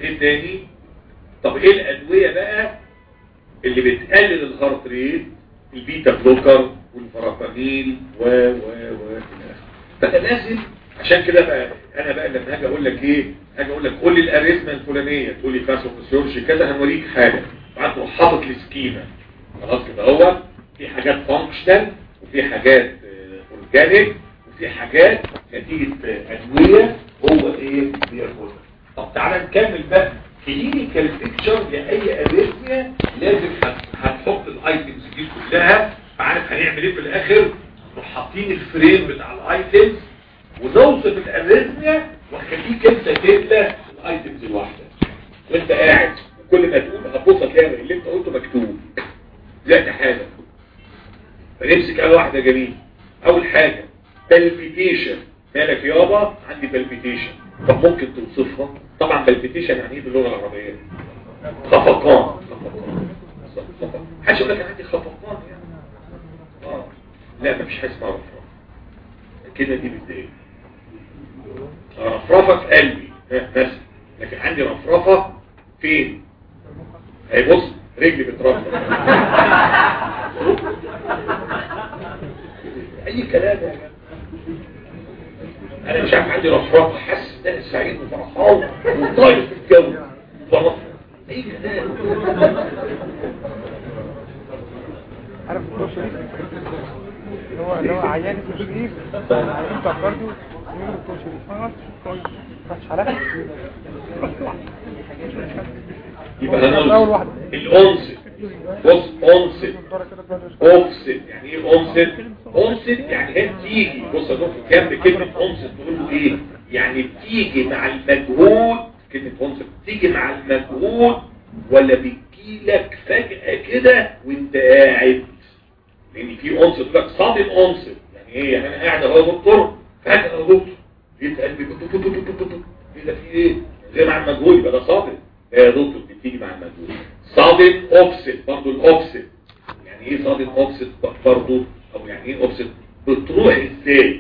ايه تاني طب ايه الادويه بقى اللي بتقلل الهارت ريت البيتا بلوكر والفرافامين و و و إلى آخره. فانا لازم عشان كده بقى انا بقى لما هاجي اقول لك ايه هاجي اقول لك قول لي الاريثمه الفلانيه تقول لي فاسوفيسيولوجي كذا هنوريك حاجه بعد تروح حاطط السكيما خلاص كده هو في حاجات فانكشنال وفي حاجات اورجانيك وفي حاجات نتيجه آه، ادويه هو ايه بياخدها طب تعالى نكمل بقى كلينيكال بيكتشر لاي اريثميا لازم هت- هتحط الايتمز دي كلها فعارف هنعمل ايه في الاخر نروح حاطين الفريم بتاع الايتمز ونوصف الاريثميا واخليك انت تملى الايتمز الواحده وانت قاعد وكل ما تقول هتبص تلاقي اللي انت قلته مكتوب زي حاجه فنمسك اول واحده جميل اول حاجه بالبيتيشن مالك يابا عندي بالبيتيشن طب ممكن توصفها طبعا بالبيتيشن يعني ايه باللغه العربيه خفقان خفقان خفقان. حدش يقول لك انا عندي خفقان يعني اه لا مفيش حاجه اسمها رفرفه الكلمه دي بتضايق رفرفه في قلبي ها، بس لكن عندي رفرفه فين هي بص رجلي بترفرف اي كلام يا جماعه انا مش عارف عندي رفرفه حاسس ان انا سعيد وفرحان وطاير في الجو فرح اي كلام عارف الدكتور شريف اللي هو اللي هو عيان اسمه شريف عيان بتاع كارديو اسمه دكتور شريف ما عرفتش كويس ما عرفتش حالات يبقى أول انا واحدة. الانست بص انست الدكتورة كده بقى اوفست يعني ايه اوفست اوفست يعني هي بتيجي بص يا دكتور جنب كلمه اوفست تقول له ايه يعني بتيجي مع المجهود كلمه اوفست بتيجي مع المجهود ولا بتجيلك فجاه كده وانت قاعد لان في اوفست يقول لك صادم اوفست يعني ايه يعني انا قاعد اهو يا دكتور فجاه يا دكتور لقيت قلبي بت- بت- بت- بت- بت- ايه ده في ايه زي مع المجهود يبقى ده صادم لا يا دكتور دي بتيجي مع المجهود صادم اوفست برضه الاوفست يعني ايه صادم اوفست برضه او يعني ايه اوفست بتروح ازاي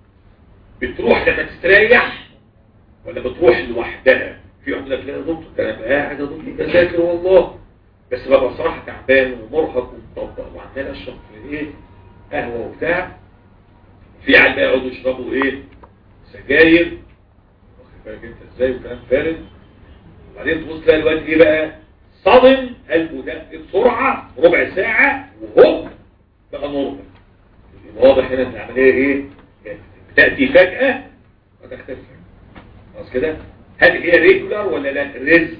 بتروح لما تستريح ولا بتروح لوحدها في واحد يقول لك لا يا دكتور ده انا قاعد يا دكتور بذاكر والله بس ببقى صراحه تعبان ومرهق ومطبق وعمال اشرب في ايه قهوه وبتاع في عيال بقى يقعدوا يشربوا ايه سجاير واخد بالك انت ازاي وكلام فارغ وبعدين تبص تلاقي الواد ايه بقى صدم قلبه دق بسرعه ربع ساعه وهوب بقى نورمال يبقى واضح هنا ان العمليه ايه تاتي فجاه وتختفي خلاص كده هل هي ريجولار ولا لا رزق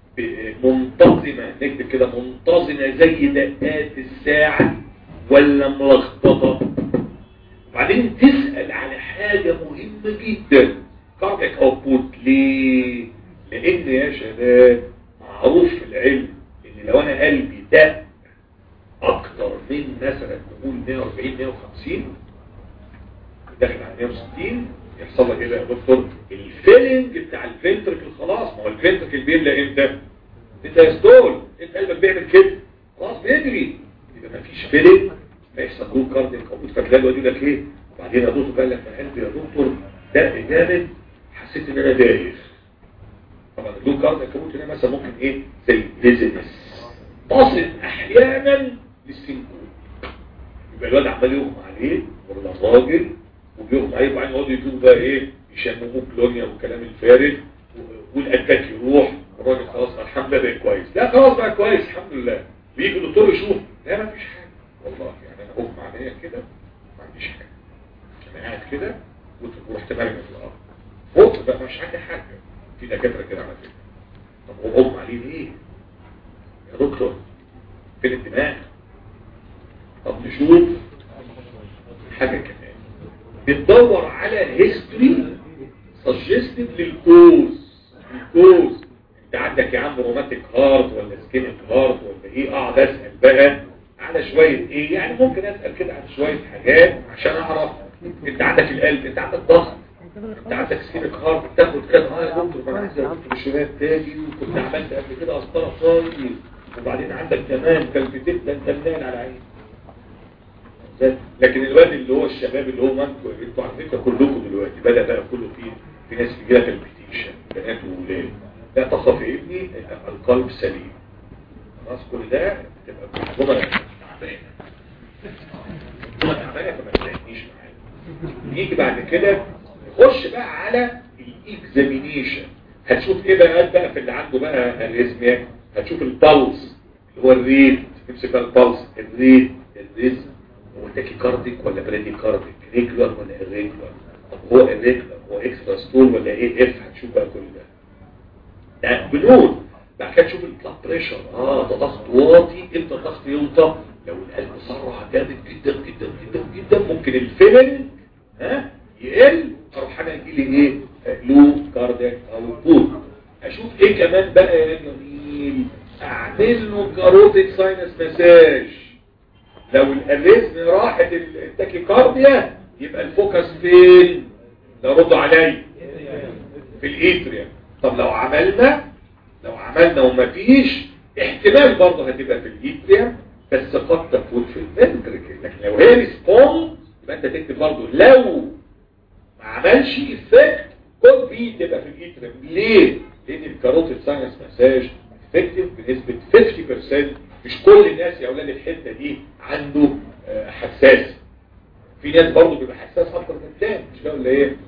منتظمه نكتب كده منتظمه زي دقات الساعه ولا ملخبطه وبعدين تسال على حاجه مهمه جدا كاردياك اوتبوت ليه لان يا شباب معروف في العلم ان لو انا قلبي دق اكتر من مثلا نقول 140 150 داخل على 160 يحصل لك ايه بقى يا دكتور الفيلنج بتاع الفنتركل خلاص ما هو الفنتركل بيملى امتى انت يستول انت قلبك بيعمل كده خلاص بيجري يبقى ما فيش فيلنج فيحصل له كاردياك اوتبوت فتلاقي الواد يقول لك ايه وبعدين يا دكتور قال لك انا قلبي يا دكتور دق جامد حسيت ان انا دايخ طبعا اللو كاردياك اوتبوت هنا مثلا ممكن ايه زي ديزنس تصل احيانا للسنكون يبقى الواد عمال يغمى عليه ولا الراجل وبيغمى عليه وبعدين يقعدوا يجيبوا بقى ايه يشمموه كلونيا والكلام الفارغ و- والاتاك يروح الراجل خلاص الحمد لله بقى كويس لا خلاص بقى كويس الحمد لله ويجي الدكتور يشوف لا ما فيش حاجه والله يعني انا اغمى عليا كده ما عنديش حاجه انا قاعد كده ورحت مرمي في الارض فوق بقى مش عندي حاجه في دكاتره كده على فكره طب هو اغمى عليه ليه يا دكتور فين الدماغ طب نشوف حاجة كمان بتدور على هيستوري سجستد للكوز الكوز انت عندك يا عم روماتيك هارت ولا سكينك هارت ولا ايه اقعد اسال بقى على شوية ايه يعني ممكن اسال كده على شوية حاجات عشان اعرف انت عندك القلب انت عندك ضغط انت عندك سكينك هارت تاخد كده اه يا دكتور ما انا عايز دكتور الشباب تاجي وكنت عملت قبل كده قسطره صاير وبعدين عندك كمان كالبيتيت ده انت منال على عيني لكن الواد اللي هو الشباب اللي هو منكم انتوا على فكره كلكم دلوقتي بدا بقى كله في في ناس بيجيلها كالبيتيشن بنات وولاد لا تخف يا ابني القلب سليم خلاص كل ده تبقى منظومه تعبانه منظومه تعبانه فما تلاقيش معايا نيجي بعد كده نخش بقى على الاكزامينيشن هتشوف ايه بقى قال بقى في اللي عنده بقى الريزميا هتشوف البلس اللي هو الريت تمسك بقى البلس الريت الريزم هو تاكي كارديك ولا بريدي كارديك ريجولار ولا irregular طب هو irregular هو اكسترا ستول ولا ايه اف هتشوف بقى كل ده ده بنود بعد كده تشوف البلاد بريشر اه ده ضغط واطي امتى الضغط يوطى لو القلب سرع جامد جدا جدا جدا جدا ممكن الفيلنج ها يقل اروح انا يجي لي ايه لو كاردياك او بول اشوف ايه كمان بقى يا جميل اعمل له كاروتيد ساينس مساج لو الاريزم راحت التاكيكارديا يبقى الفوكس فين لو ردوا عليا في الاتريا طب لو عملنا لو عملنا ومفيش احتمال برضه هتبقى في الاتريا بس قد تكون في الفنتركل لكن لو هي ريسبوند يبقى انت تكتب برضه لو ما عملش افكت كود بي تبقى في الاتريا ليه؟ لان الكاروتيد ساينس مساج افكتيف بنسبه 50% مش كل الناس يا اولاد الحته دي عنده آه، حساس في ناس برضه بيبقى حساس اكتر من الثاني مش كده ولا ايه؟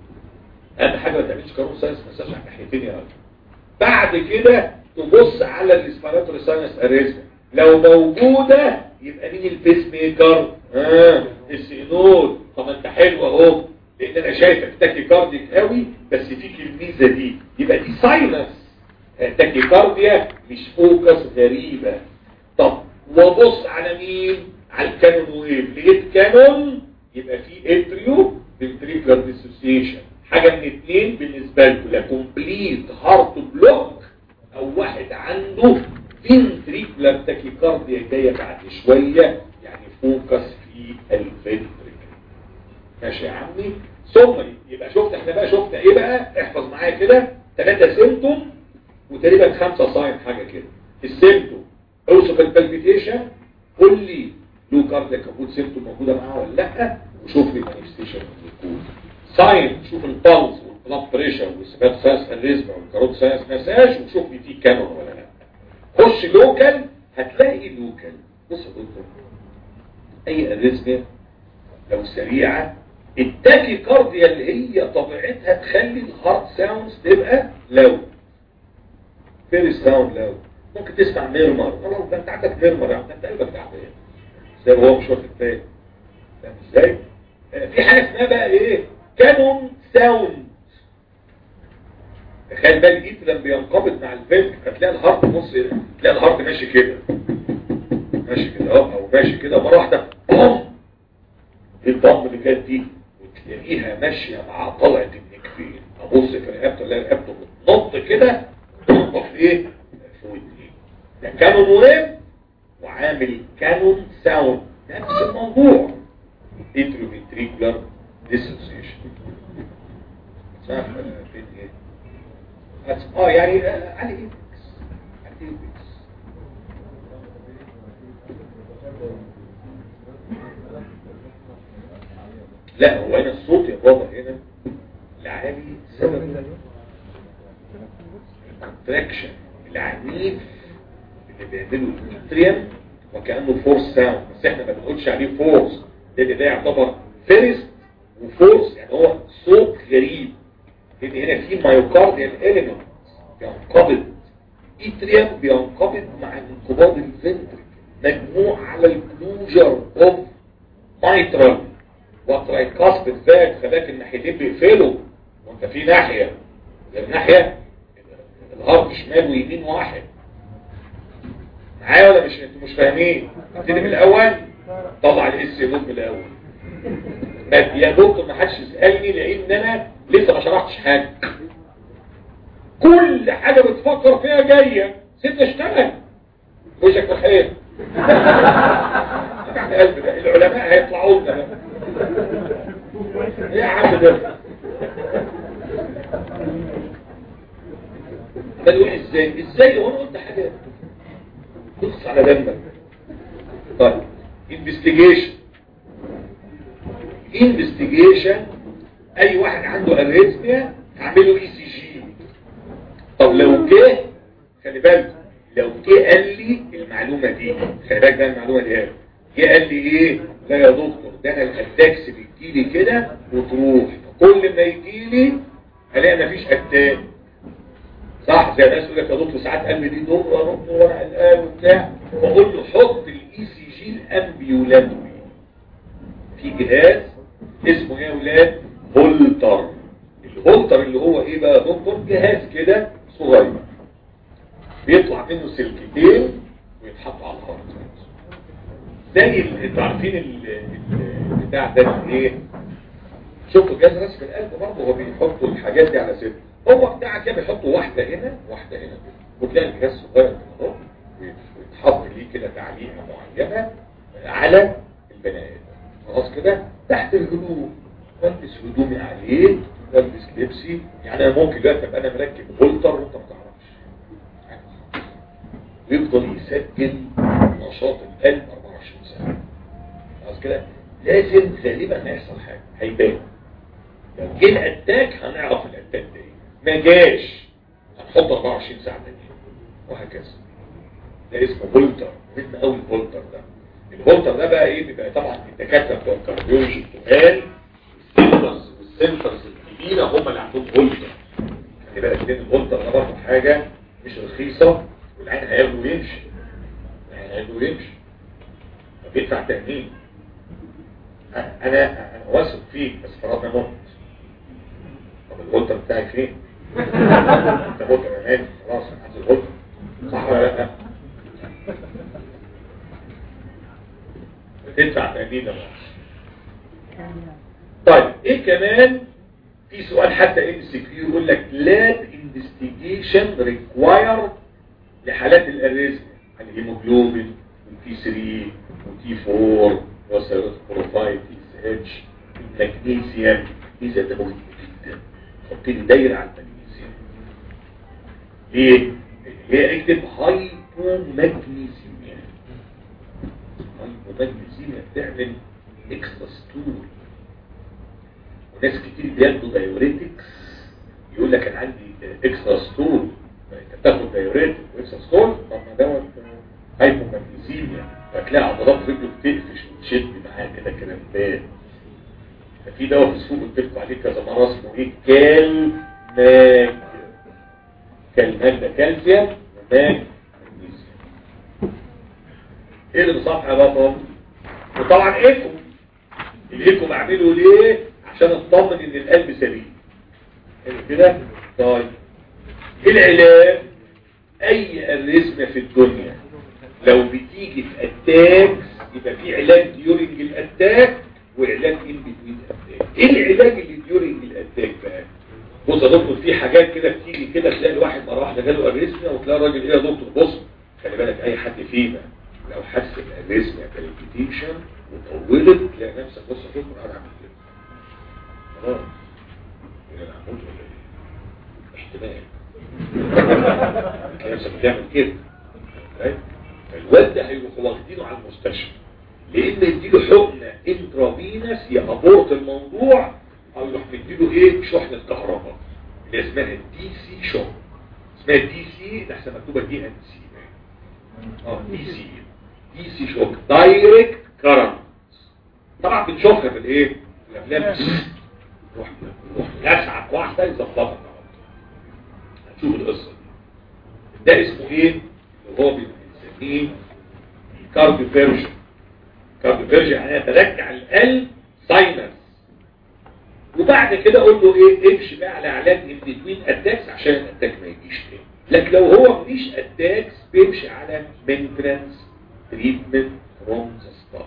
اهم حاجه ما تعملش كاروتيد ساينس مساج على الناحيتين يا راجل بعد كده تبص على الاسبيراتوري ساينس اريزم لو موجودة يبقى مين البيس ميكر اه السينول طب انت حلو اهو لان انا شايفك تاكي كارديك قوي بس فيك الميزة دي يبقى دي ساينس تاكي كارديا مش فوكس غريبة طب وبص على مين على الكانون ويف لقيت كانون يبقى في اتريو فنتريكولار ديسوسيشن حاجة من اتنين بالنسبة لكم لا كومبليت هارت بلوك او واحد عنده فنتريكولار تاكيكارديا جاية بعد شوية يعني فوكس في الفنتريكل ماشي يا عمي ثم يبقى شفت احنا بقى شفنا ايه بقى احفظ معايا كده ثلاثة سيمتوم وتقريبا خمسة ساين حاجة كده السيمتوم اوصف البالبيتيشن قول لي لو كارديا كابوت سيمتوم موجودة معاه ولا لا وشوف لي المانيفستيشن موجود ساين شوف البلس والبلاد بريشر والسبات ساينس الريزم والكاروت ساينس مساج وشوف لي فيه كانون ولا لا خش لوكال هتلاقي لوكال بص يا دكتور اي اريزميا لو سريعه التاكي كارديا اللي هي طبيعتها تخلي الهارت ساوندز تبقى لو فيري ساوند لو ممكن تسمع ميرمر خلاص ده انت عندك ميرمر يا عم ده انت قلبك تعبان زي ما هو مش واخد باله فاهم ازاي؟ آه، في حاجه اسمها بقى ايه؟ كانون ساوند تخيل بقى الايد لما بينقبض مع الفيلم فتلاقي الهارت بص تلاقي الهارت ماشي كده ماشي كده اهو او ماشي كده مره واحده بوم ايه الضم اللي كانت دي وتلاقيها ماشيه مع طلعه النكفين ابص في رقبته الاقي رقبته بتنط كده تنطف ايه في ودني ده كانون ويف وعامل كانون ساوند نفس الموضوع انتروفينتريكولار ديسوسيشن صح فين ايه هتس- اه يعني آه، على ايبكس على ايبكس لا هو هنا الصوت يا بابا هنا العالي سبب الكونتراكشن العنيف اللي بيعمله الاتريم وكأنه فورس ساوند بس احنا ما بنقولش عليه فورس لان ده يعتبر فيرست وفورس يعني هو صوت غريب لان هنا في مايوكارديال اليمنت بينقبض اتريم بينقبض مع انقباض الفنتريك مجموع على الكلوجر اوف مايترال وترايكاسبيد فات خلاك الناحيتين بيقفلوا وانت في ناحية غير ناحية الهارت شمال ويمين واحد معايا ولا مش انتوا مش فاهمين نبتدي من الاول طلع الاس يا من الاول ما- يا دكتور ما حدش يسالني لان انا لسه ما شرحتش حاجه كل حاجه بتفكر فيها جايه ست اشتغل وشك بخير يعني قلب ده العلماء هيطلعوا لنا بقى. ايه يا عم ده عمال يقول ازاي ازاي هو انا قلت حاجه بص على دمك طيب انفستيجيشن انفستيجيشن اي واحد عنده اريثميا اعمله اي سي جي طب لو جه خلي بالك لو جه قال لي المعلومة دي خلي بالك بقى المعلومة دي ايه جه قال لي ايه لا يا دكتور ده انا الاتاكس بتجيلي كده وتروح كل ما يجيلي الاقي مفيش اتاك صح زي الناس يقول لك يا دكتور ساعات قلبي دي دور يا دكتور وانا قلقان وبتاع بقول له حط الاي سي جي الامبيولاتوري في جهاز اسمه ايه يا اولاد هولتر الهولتر اللي هو ايه بقى يا دكتور جهاز كده صغير بيطلع منه سلكتين ويتحط على الهارت زي ال- انتوا عارفين ال- ال- البتاع ده ايه شفتوا جهاز رسم القلب برضه هو بيحطوا الحاجات دي على صدر هو بتاع كده بيحطوا واحده هنا واحده هنا كده وتلاقي الجهاز صغير كده اهو ويتحط ليه كده تعليقه معينه على البني ادم خلاص كده تحت الهدوم والبس هدومي عليه والبس لبسي يعني انا ممكن دلوقتي ابقى انا مركب هولتر وانت ما تعرفش ويفضل يسجل نشاط القلب 24 ساعه خلاص كده لازم غالبا هيحصل حاجه هيبان لو جه الاتاك هنعرف الاتاك ده ايه ما جاش هنحط 24 ساعه تانية وهكذا ده اسمه فولتر مهم قوي الفولتر ده الفولتر ده بقى ايه بيبقى طبعا الدكاتره بتوع الكارديولوجي التقال السنترز والسنترز الكبيره هم اللي عندهم فولتر خلي بالك لان الفولتر ده برضه حاجه مش رخيصه والعين هياخده ويمشي العين هياخده ويمشي فبيدفع تامين انا انا واثق فيك بس فرضنا مت طب الفولتر بتاعي فين؟ انت مت يا مان خلاص عايز الفولتر صح ولا لا؟ بتدفع تامين ده طيب ايه كمان في سؤال حتى ام سي كيو يقول لك لاب انفستيجيشن ريكواير لحالات الاريزم الهيموجلوبين والتي 3 والتي 4 وسيروت بروفايل تي اس اتش المغنيسيوم المغنيسيوم ده مهم جدا حط لي دايره على المغنيسيوم ليه؟ هي اكتب هايبومغنيسيميا هايبومغنيسيميا بتعمل اكسترا ستول وناس كتير بياخدوا دايوريتكس يقول لك انا عندي اكسترا ستول انت بتاخد دايوريتك واكسترا ستول طب ما دوت هايبومغنيسيميا هتلاقي عضلات رجله بتقفش وتشد معاه كده كرامبات ففي دواء في السوق قلت لكم عليه كذا مره اسمه ايه كال ماج كال ماج ده كالسيوم وماج مغنيسيوم ايه اللي بصفحه يا بطل وطبعا ايكو الايكو بعمله ليه عشان اطمن ان القلب سليم حلو كده طيب العلاج اي اريزمه في الدنيا لو بتيجي في اتاكس يبقى في علاج ديورنج الاتاك وعلاج ان بتوين اتاك ايه العلاج اللي ديورنج الاتاك بقى بص يا دكتور في حاجات كده بتيجي كده تلاقي الواحد مره واحده جاله اريزميا وتلاقي الراجل ايه يا دكتور بص خلي بالك اي حد فينا لو حس الاريزميا بالبيتيشن وطولت تلاقي نفسك بص يا دكتور انا عامل كده خلاص انا هموت ولا ايه احتمال تلاقي نفسك بتعمل كده طيب؟ الواد ده هيروحوا واخدينه على المستشفى لان يديله حقنه انترافينس يابورت الموضوع او يروح مديله ايه شحنه كهرباء اللي اسمها دي سي شوك اسمها دي سي ده احسن مكتوبه دي ان سي اه دي سي دي سي شوك دايركت كارنت طبعا بنشوفها في الايه في الافلام روح روح يسعك واحده يظبطك هتشوف القصه دي ده اسمه ايه اللي هو بنسميه كارديو فيرجن كارديو فيرجن يعني ترجع القلب ساينس وبعد كده اقول له ايه امشي بقى على علاج ان بتوين اتاكس عشان الاتاك ما يجيش تاني لكن لو هو مش اتاكس بيمشي على مينترنس تريتمنت فروم ذا ستارت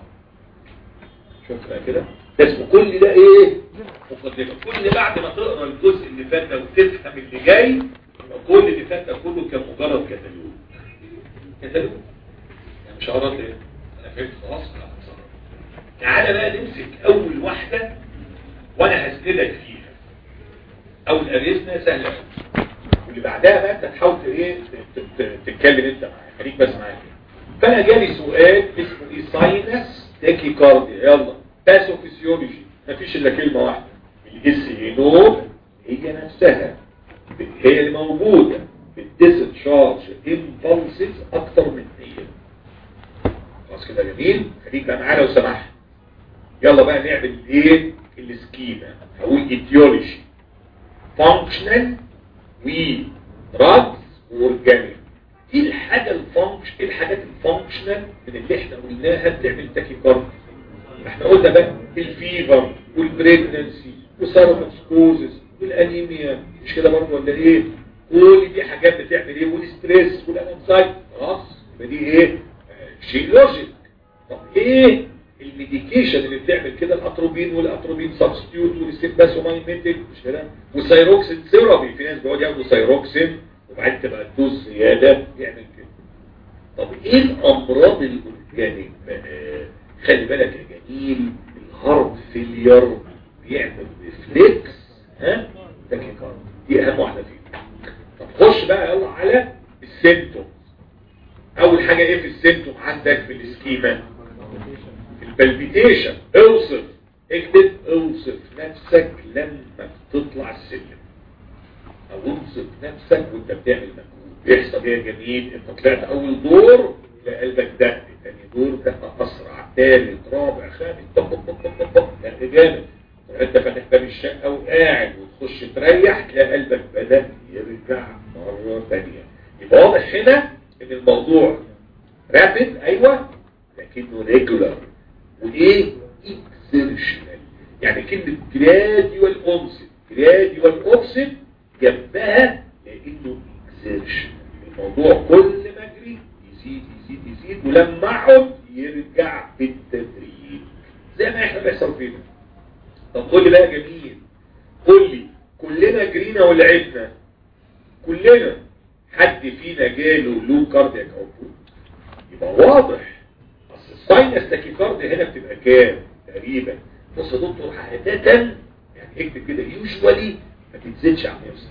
شوف بقى كده ده اسمه كل ده ايه مقدمه كل بعد ما تقرا الجزء اللي فات ده وتفهم اللي جاي يبقى كل اللي فات ده كله كان مجرد كتالوج كتالوج يعني مش هقرا ايه انا فهمت خلاص انا هتصرف تعالى بقى نمسك اول واحده وانا هسندك فيها اول اريزنا سهله قوي واللي بعدها بقى انت تحاول ايه ت- ت- تتكلم انت معايا خليك بس معايا فانا جالي سؤال اسمه ايه ساينس تاكي كارديا يلا باثوفيسيولوجي مفيش الا كلمه واحده الاس اي نو هي نفسها هي اللي موجوده في الديس ديسشارج امبulses اكتر من 100 خلاص كده جميل خليك بقى معانا لو سمحت يلا بقى نعمل ايه السكيما هقول ايديولوجي فانكشنال ودراجز واورجانيك ايه الحاجه الفانكشن ايه الحاجات الفانكشنال من اللي احنا قلناها بتعمل تاكيكارد احنا قلنا بقى الفيفر والبريجننسي وسيروتوكسكوزس والانيميا مش كده برضه ولا ايه كل دي حاجات بتعمل ايه والستريس والانكسايتي خلاص يبقى دي ايه آه، شيء لوجيك طب ايه الميديكيشن اللي بتعمل كده الاتروبين والاتروبين سبستيوت والسيمباسومايميتيك مش كده والسيروكسين ثيرابي في ناس بيقعدوا ياخدوا سيروكسين وبعدين تبقى الدوز زياده يعمل كده طب ايه الامراض الاورجانيك بقى خلي بالك يا جميل الهارت فيلير بيعمل ريفلكس ها تاكيكارد دي اهم واحده فيهم طب خش بقى يلا على السيمتومز اول حاجه ايه في السيمتوم عندك في السكيما البلبيتيشن اوصف اكتب اوصف نفسك لما بتطلع السلم او اوصف نفسك وانت بتعمل مجهود بيحصل ايه يا جميل انت طلعت اول دور تلاقي قلبك دق تاني دور دق اسرع تالت رابع خامس طب طب طب طب طب دق جامد تروح انت فاتح باب الشقه وقاعد وتخش تريح تلاقي قلبك بدا يرجع مره ثانيه يبقى واضح هنا ان الموضوع رابد ايوه لكنه ريجولار وايه اكسيرشنال يعني كلمه جراديوال اونست جراديوال اوبسيت جنبها لانه اكسيرشن الموضوع كل ما اجري يزيد يزيد يزيد ولما اقعد يرجع بالتدريج زي ما احنا بيحصل فينا طب قول لي بقى جميل قول لي كلنا جرينا ولعبنا كلنا حد فينا جاله لو كاردياك اوتبوت يبقى واضح اصل الساينس تاكيكارد هنا بتبقى كام تقريبا بص يا دكتور عادة يعني اكتب كده يوجوالي ما تنزلش عن 160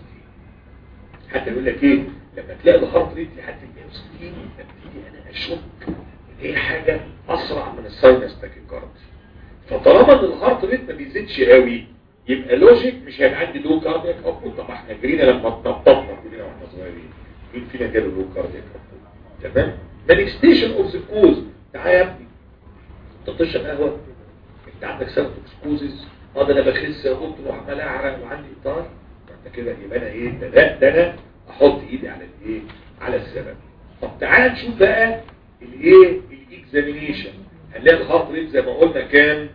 حتى يقول لك ايه لما تلاقي الهارت ريت لحد 160 ابتدي انا اشك ان هي حاجه اسرع من الساينس تاكيكارد فطالما ان الهارت ريت ما بيزيدش قوي يبقى لوجيك مش هيبقى عندي لو كاردياك اوتبوت طب احنا جرينا لما اتنططنا كلنا واحنا صغيرين مين فينا جاله لو كاردياك اوتبوت تمام مانيفستيشن اوف ذا كوز تعالى يا ابني انت تشرب قهوه انت عندك سيرتوكسكوزز اه ده انا بخس يا دكتور وعمال اعرق وعندي اطار انت كده يبقى انا ايه ده لا ده انا احط ايدي على الايه على السبب طب تعال نشوف بقى الايه الاكزامينيشن هنلاقي الهارت ريت زي ما قلنا كان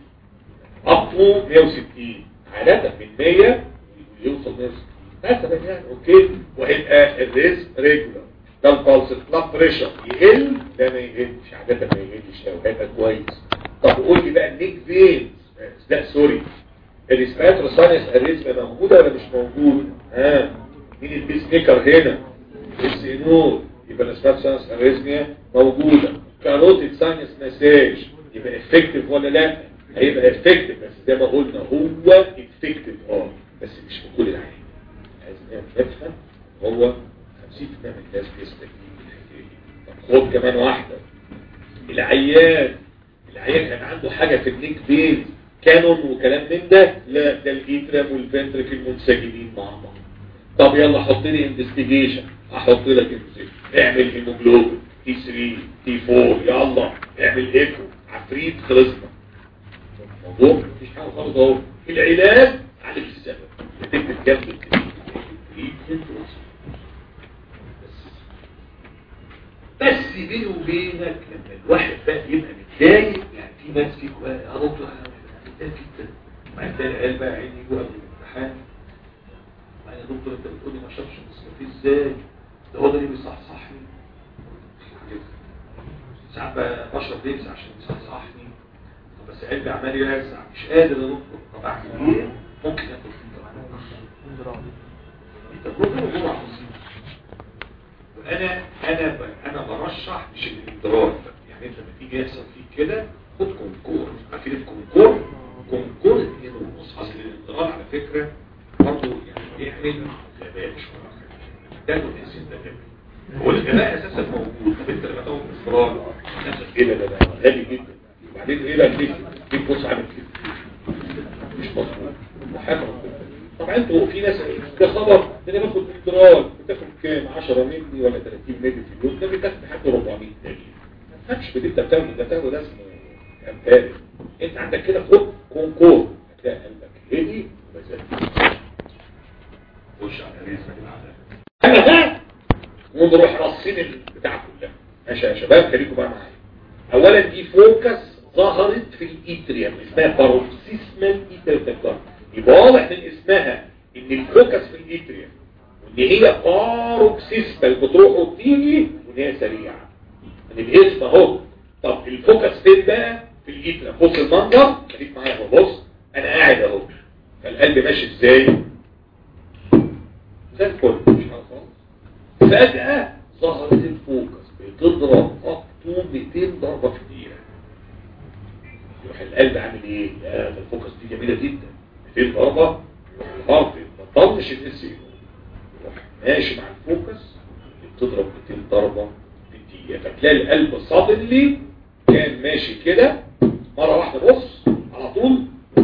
اب تو 160 عادة من 100 يوصل 160 مثلا يعني اوكي وهيبقى الريسك ريجولار ده البلس البلاد بريشر يقل لا ما يقلش عادة ما يقلش لو هيبقى كويس طب قول لي بقى النيك فين لا سوري الاسباتر ساينس اريزما موجودة ولا مش موجودة ها مين البيس ميكر هنا اس انول يبقى الاسباتر ساينس اريزميا موجودة كاروتيد ساينس مساج يبقى افكتيف ولا لا هيبقى افكتيف بس زي ما قلنا هو افكتيف اه بس مش في كل العين لازم نفهم هو 50% من الناس بيستجيب الحكايه طب خد كمان واحده العيان العيان كان عنده حاجه في النيك بين كانون وكلام من ده لا ده الايترام والفنتركل منسجمين مع بعض طب يلا حط لي انفستيجيشن احط لك انفستيجيشن اعمل هيموجلوبين تي 3 تي 4 يلا اعمل ايكو عفريت خلصنا الموضوع مفيش حاجه خالص اهو العلاج عليك السبب بتكتب جنب التريتمنت بس بيني وبينك لما الواحد بقى يبقى متضايق يعني في ناس فيك بقى يا دكتور انا متضايق جدا وبعدين تاني قال بقى عيني يجوا قبل الامتحان يا دكتور انت بتقول لي ما شافش نصفتي ازاي ده هو ده اللي بيصحصحني ساعات بقى بشرب لبس عشان يصحصحني طب بس قلبي عمال يرزع مش قادر يا دكتور طب اعمل ايه؟ ممكن اكل تجربه وجرعه عظيمه وانا انا ب... انا برشح مش الاندراج يعني انت لما تيجي يحصل فيك كده خد كونكور عارفين الكونكور كونكور اثنين ونص اصل الاندراج على فكره برضه يعني بيعمل غباء شويه ده الناس ده غباء هو الغباء اساسا موجود طب انت لما تاخد اندراج نفسك ايه ده ده غالي جدا وبعدين ايه ده ليه ليه بص عامل كده مش مظبوط وحاجه طبعا انتوا في ناس ده خبر ده انا باخد ادراج بتاخد كام 10 مللي ولا 30 مللي في اليوم ده بتاخد حاجه 400 مللي ما تفهمش باللي انت بتاخده ده بتاخده ده اسمه امثال انت عندك كده خد كونكور هتلاقي قلبك هدي وبزاد خش على رزق العذاب ونروح رصين البتاع كلها ماشي يا شباب خليكم بقى معايا اولا دي فوكس ظهرت في الايتريم اسمها باروكسيسمال ايتريم يبقى واضح من اسمها ان الفوكس في الايتريم وان هي باروكسيسمال بتروح وبتيجي وان هي سريعه من الاسم اهو طب الفوكس فين بقى في الايتريم بص المنظر خليك معايا اهو بص انا قاعد اهو فالقلب ماشي ازاي زي الفل مش عارف خالص فجأة ظهرت الفوكس بتضرب خطه 200 ضربة في الدقيقة يروح القلب عامل ايه؟ لا ده الفوكس دي جميلة جدا 200 ضربة يروح الهارت ما تطنش الناس يروح ماشي مع الفوكس بتضرب 200 ضربة في الدقيقة فتلاقي القلب صادلي كان ماشي كده مرة واحدة بص على طول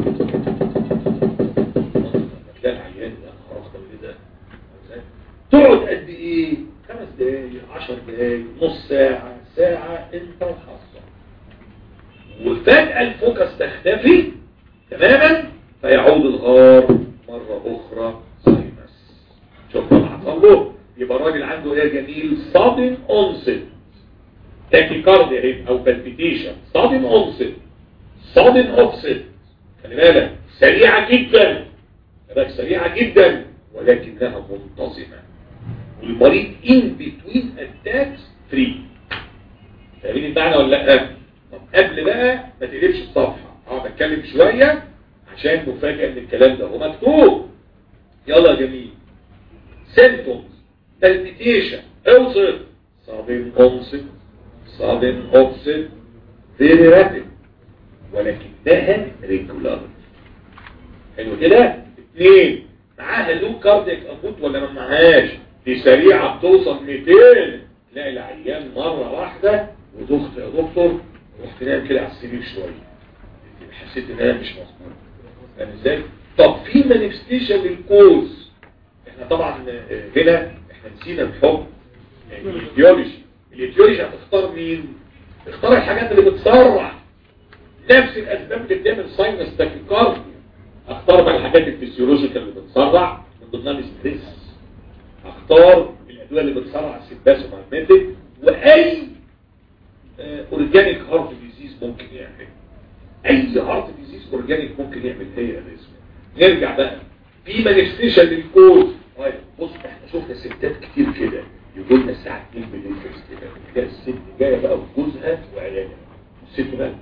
تلاقي العيان ده خلاص ده ده تقعد قد ايه خمس دقايق عشر دقايق نص ساعة ساعة انت وحظك وفجأة الفوكس تختفي تماما فيعود الغار مرة اخرى ساينس شوف اللي حصل له يبقى الراجل عنده ايه يا جميل صادم اونست تاكيكارديا هيبقى او بالبيتيشن صادم اونست صادم اوفست خلي بالك سريعة جدا بالك سريعة جدا ولكنها منتظمة والمريض in between attacks free فاهمين المعنى ولا لا طب قبل بقى ما تقلبش الصفحة اقعد اتكلم شوية عشان مفاجأة ان الكلام ده هو مكتوب يلا يا جميل symptoms palpitation اوصف sudden onset sudden offset very rapid ولكنها regular حلو كده اثنين معاها لو كاردياك اموت ولا ما معهاش دي سريعة بتوصل 200 تلاقي العيان مرة واحدة ودخت يا دكتور رحت نام كده على السرير شوية حسيت ان انا مش مظبوط فاهم ازاي؟ طب في مانيفستيشن للكوز احنا طبعا هنا احنا نسينا نحط الايديولوجي الايديولوجي هتختار مين؟ اختار الحاجات اللي بتسرع نفس الاسباب اللي بتعمل ساينس تاكيكارديا اختار بقى الحاجات الفسيولوجيكال اللي بتسرع من ضمنها الستريس اختار الادويه اللي بتسرع السباس ومعمتك واي اورجانيك هارت ديزيز ممكن يعمل اي هارت ديزيز اورجانيك ممكن يعمل هي الاسم نرجع بقى في مانيفستيشن للكوز طيب بص احنا شفنا ستات كتير كده يقول لنا الساعه 2 بالليل في الاستقبال تلاقي الست جايه بقى وجوزها وعيالها الست بقى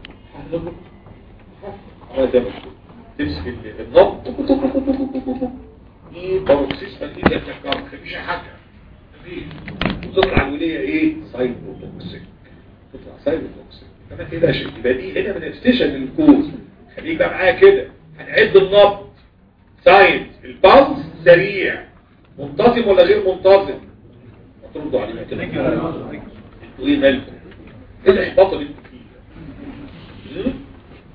انا ده مكتوب تمسك النبض دي باروكسيسما دي ده تكرار مفيش حاجه مفيش وتطلع الوليه ايه سايبوتوكسيك تطلع سايبوتوكسيك فما تقلقش يبقى دي هنا من ستيشن للكوز خليك بقى معايا كده هنعد النبض ساينس البلس سريع منتظم ولا غير منتظم هتردوا علينا كده انتوا ايه مالكم ايه الاحباط اللي انتوا فيه ده؟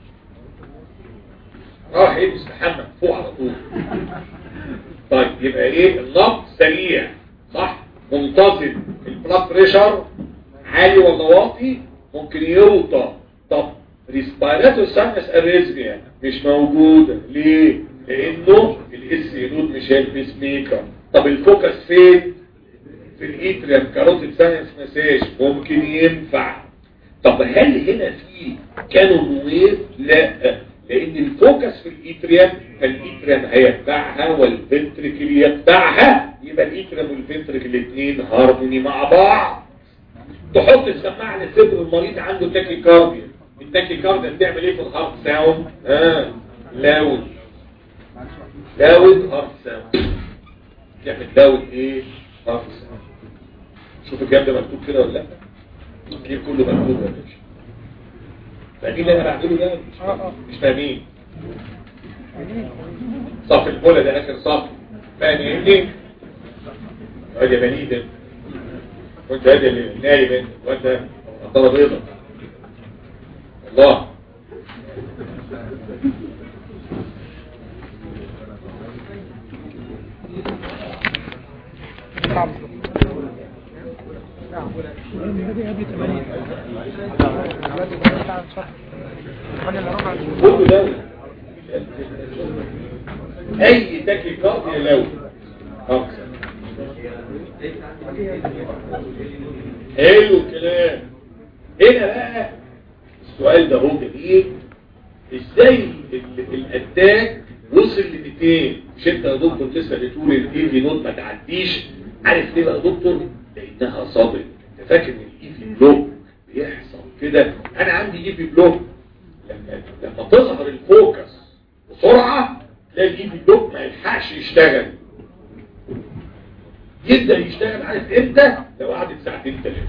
راح ايه مستحمى فوق على طول طيب يبقى ايه النبض سريع صح منتظم البلاد بريشر عالي ولا واطي ممكن يوطى طب ريسبيراتو ساينس اريزميا مش موجوده ليه لانه الاس ينود مش هي البيس ميكر طب الفوكس فين في الايتريم كاروتيد ساينس مساج ممكن ينفع طب هل هنا في كانون ويف لا لان الفوكس في الايتريم فالايتريم هيتبعها والفنتريكل يتبعها يبقى الايتريم والفنتريكل الاثنين هارموني مع بعض تحط السماعه على صدر المريض عنده تاكي كارديا التاكي كارديا بتعمل ايه في الهارت ساوند ها لاود لاود هارت ساوند تعمل لاود ايه هارت ساوند شوف الكلام ده مكتوب كده ولا لا الكلام كله مكتوب يا باشا فدي اللي انا بعمله ده مش فاهمين. مش فاهمين صف البوله ده اخر صف فاهمني اقعد يا بني ده وانت هادي اللي نايم انت وانت نضاره بيضاء الله صعب النبي قبل 8 دلوقتي بقى ساعة شهر 8 الا ربع كله لو اي تاكي كارديا لو خمسة حلو الكلام هنا بقى السؤال ده هو جميل ازاي ال- الاتاك وصل ل 200 مش انت يا دكتور لسه بتقول الاي في نوت ما تعديش عارف ليه بقى يا دكتور لانها صابت انت فاكر ان الاي في بلوك بيحصل كده انا عندي اي في بلوك لما لما تظهر الفوكس بسرعه تلاقي الاي في بلوك ما يلحقش يشتغل يبدا يشتغل عارف امتى لو قعدت ساعتين ثلاثه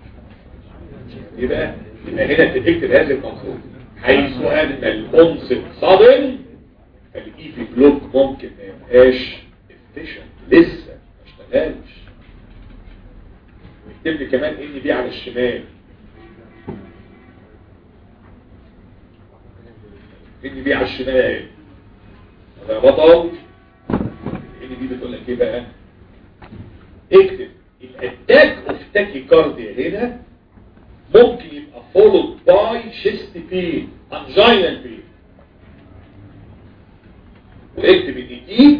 يبقى يبقى هنا تكتب هذا المفروض حيث ان الانصت صادم فالاي في بلوك ممكن ما يبقاش efficient لسه ما اشتغلش ويكتب لي كمان ان دي على الشمال ان دي على الشمال هذا بطل ان دي بتقول لك ايه بقى اكتب الاتاك اوف تاكيكارديا هنا ممكن يبقى followed by chest pain angina pain واكتب ان دي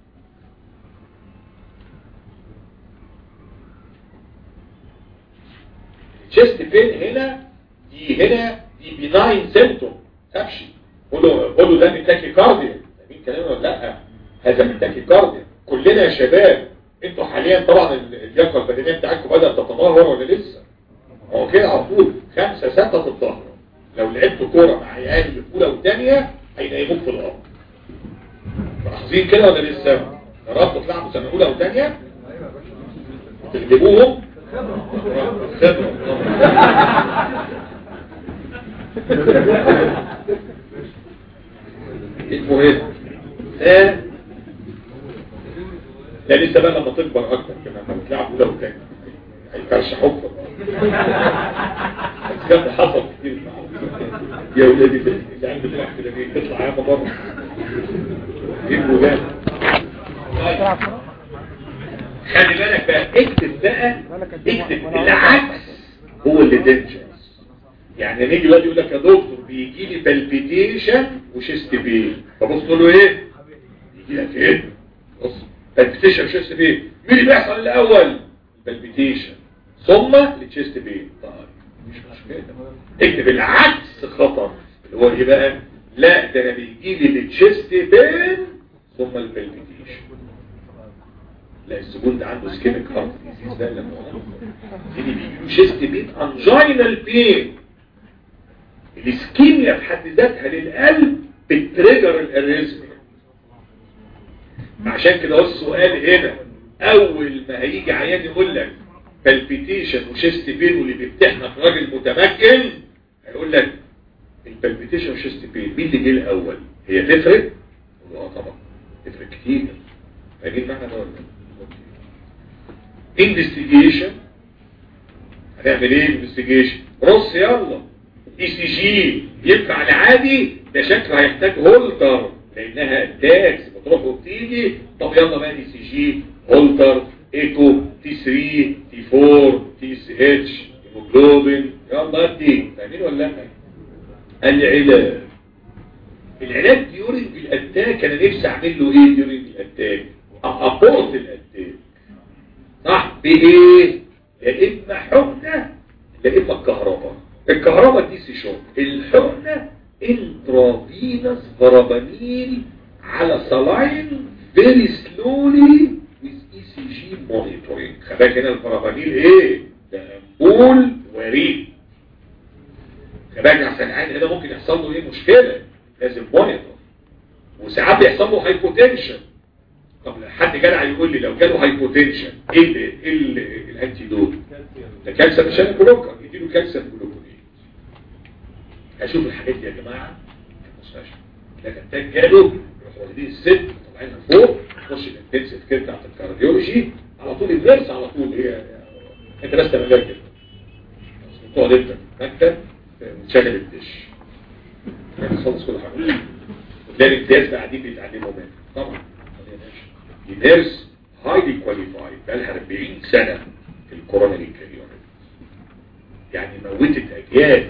chest pain هنا دي هنا دي benign symptom تمشي قولوا قولوا ده من تاكيكارديا مين كلامي ولا لا هذا من تاكيكارديا كلنا يا شباب انتوا حاليا طبعا اللياقه البدنيه بتاعتكم بدات تتدهور ولا لسه هو كده على طول خمسة ستة في الظهر لو لعبت كورة مع عيال اللي في أولى وثانية هينيموك في الأرض ملاحظين كده ولا لسه؟ جربتوا تلعبوا سنة أولى وثانية تغلبوهم خبرة المهم ها لا لسه بقى لما تكبر أكتر كمان لما تلعب أولى وثانية هيترشحوك في الأرض بس كان حصل كتير معاهم. يا ولادي اللي عنده بتلعب كده ليه تطلع يا بره ايه الولاد تلعب كورة خلي بالك بقى اكتب بقى اكتب العكس هو اللي دينجرس يعني نيجي دلوقتي يقول لك يا دكتور بيجي لي بالبيتيشن وشيست بين فبص تقول له ايه يجي لك ايه بص بالبيتيشن وشيست بين مين اللي بيحصل الاول البالبيتيشن ثم التشيست بين طيب مش مشكله اكتب العكس خطر اللي هو ايه بقى لا ده انا بيجي لي التشيست بين ثم البالبيتيشن لا الزبون ده عنده سكيميك هارت ديزيز ده لما اللي بيجيله شيست بين انجينال بين الاسكيميا في حد ذاتها للقلب بتريجر الاريزميا عشان كده هو السؤال هنا اول ما هيجي عيان يقول لك بالبيتيشن وشيست بين واللي بيفتحنا في راجل متمكن هيقول لك البالبيتيشن وشيست بين مين اللي جه الاول هي تفرق؟ اه طبعا تفرق كتير فاهمين معنى ده ولا انفستيجيشن هنعمل ايه انفستيجيشن بص يلا اي سي جي ينفع العادي ده شكله هيحتاج هولتر لانها اتاكس بتروح وبتيجي طب يلا بقى اي سي جي هولتر ايكو تي 3 تي 4 تي اس اتش هيموجلوبين يلا ادي فاهمين ولا لا العلاج العلاج ديورنج الاتاك انا نفسي اعمل له ايه ديورنج الاتاك ابورت الاتاك صح بايه يا اما حقنه يا اما الكهرباء الكهرباء دي سي شوك الحقنه انترافينوس فرابانيل على صلاين فيري سلولي with ECG monitoring خباك هنا الفرابانيل ايه ده امبول وريد خباك عشان العين هنا ممكن يحصل له ايه مشكلة لازم مونيتور وساعات بيحصل له هايبوتنشن طب حد جدع يقول لي لو جاله هايبوتنشن ايه ال ايه ال- الانتيدوت ده كالسيوم عشان بلوكر يديله كالسيوم بلوكر هشوف الحاجات دي يا جماعه في المستشفى لكن تاني جاله يروحوا واخدين الست طالعينها فوق تخش الانتنسيف كير بتاعت الكارديولوجي على طول النيرس على طول هي انت بس تعملها كده تقعد انت في المكتب وتشغل الدش يعني تخلص كل حاجه وتلاقي الامتياز بقى قاعدين بيتعلموا منك طبعا دي نيرس هايلي كواليفايد بقى لها 40 سنه في الكورونري كاريونيت يعني موتت اجيال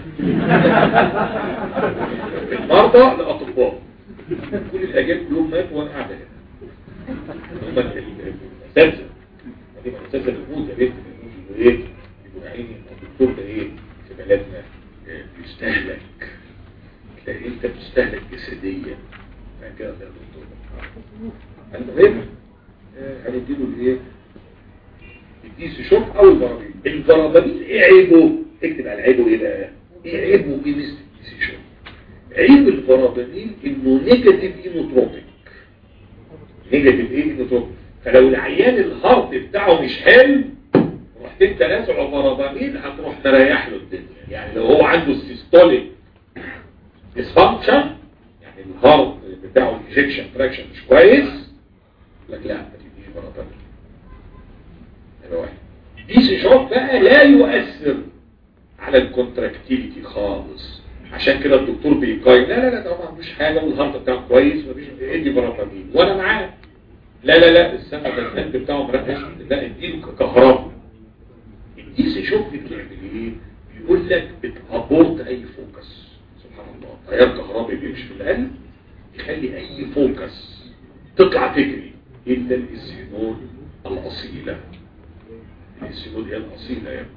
المرضى الاطباء كل الاجيال كلهم ماتوا وانا قاعد هنا هم ال- ال- الاساتذه دي الاساتذه بتموت يا بنت بيموتوا ايه يبقوا يا عيني الدكتور ده ايه في بلدنا آه، بيستهلك تلاقي انت بتستهلك جسديا فكده ده دكتور المهم آه، هنديله الايه الديس شوك او البراميل البراميل ايه عيبه اكتب على عيبه ايه بقى ايه عيبه ايه مثل الديس شوك عيب البراميل انه نيجاتيف اينوتروبيك نيجاتيف ايه اينوتروبيك فلو العيان الهارت بتاعه مش حلو رحت انت نازع براميل هتروح مريح له الدنيا يعني لو هو عنده السيستوليك ديسفانكشن يعني الهارت بتاعه الانجكشن فراكشن مش كويس لك لا ما تديش براميل هذا واحد دي شوك بقى لا يؤثر على الكونتراكتيليتي خالص عشان كده الدكتور بيقايم لا لا لا ده ما عندوش حاجه والهارت بتاعه كويس مفيش ادي براميل وانا معاه لا لا لا السنه ده القلب بتاعه مركز لا اديله كهرباء الديسي شوك بتعمل ايه بيقول لك بتابورت اي فوكس سبحان الله تيار كهربي بيمشي في القلب يخلي اي فوكس تطلع تجري الا الاسينول الاصيله الاسينول هي الاصيله يعني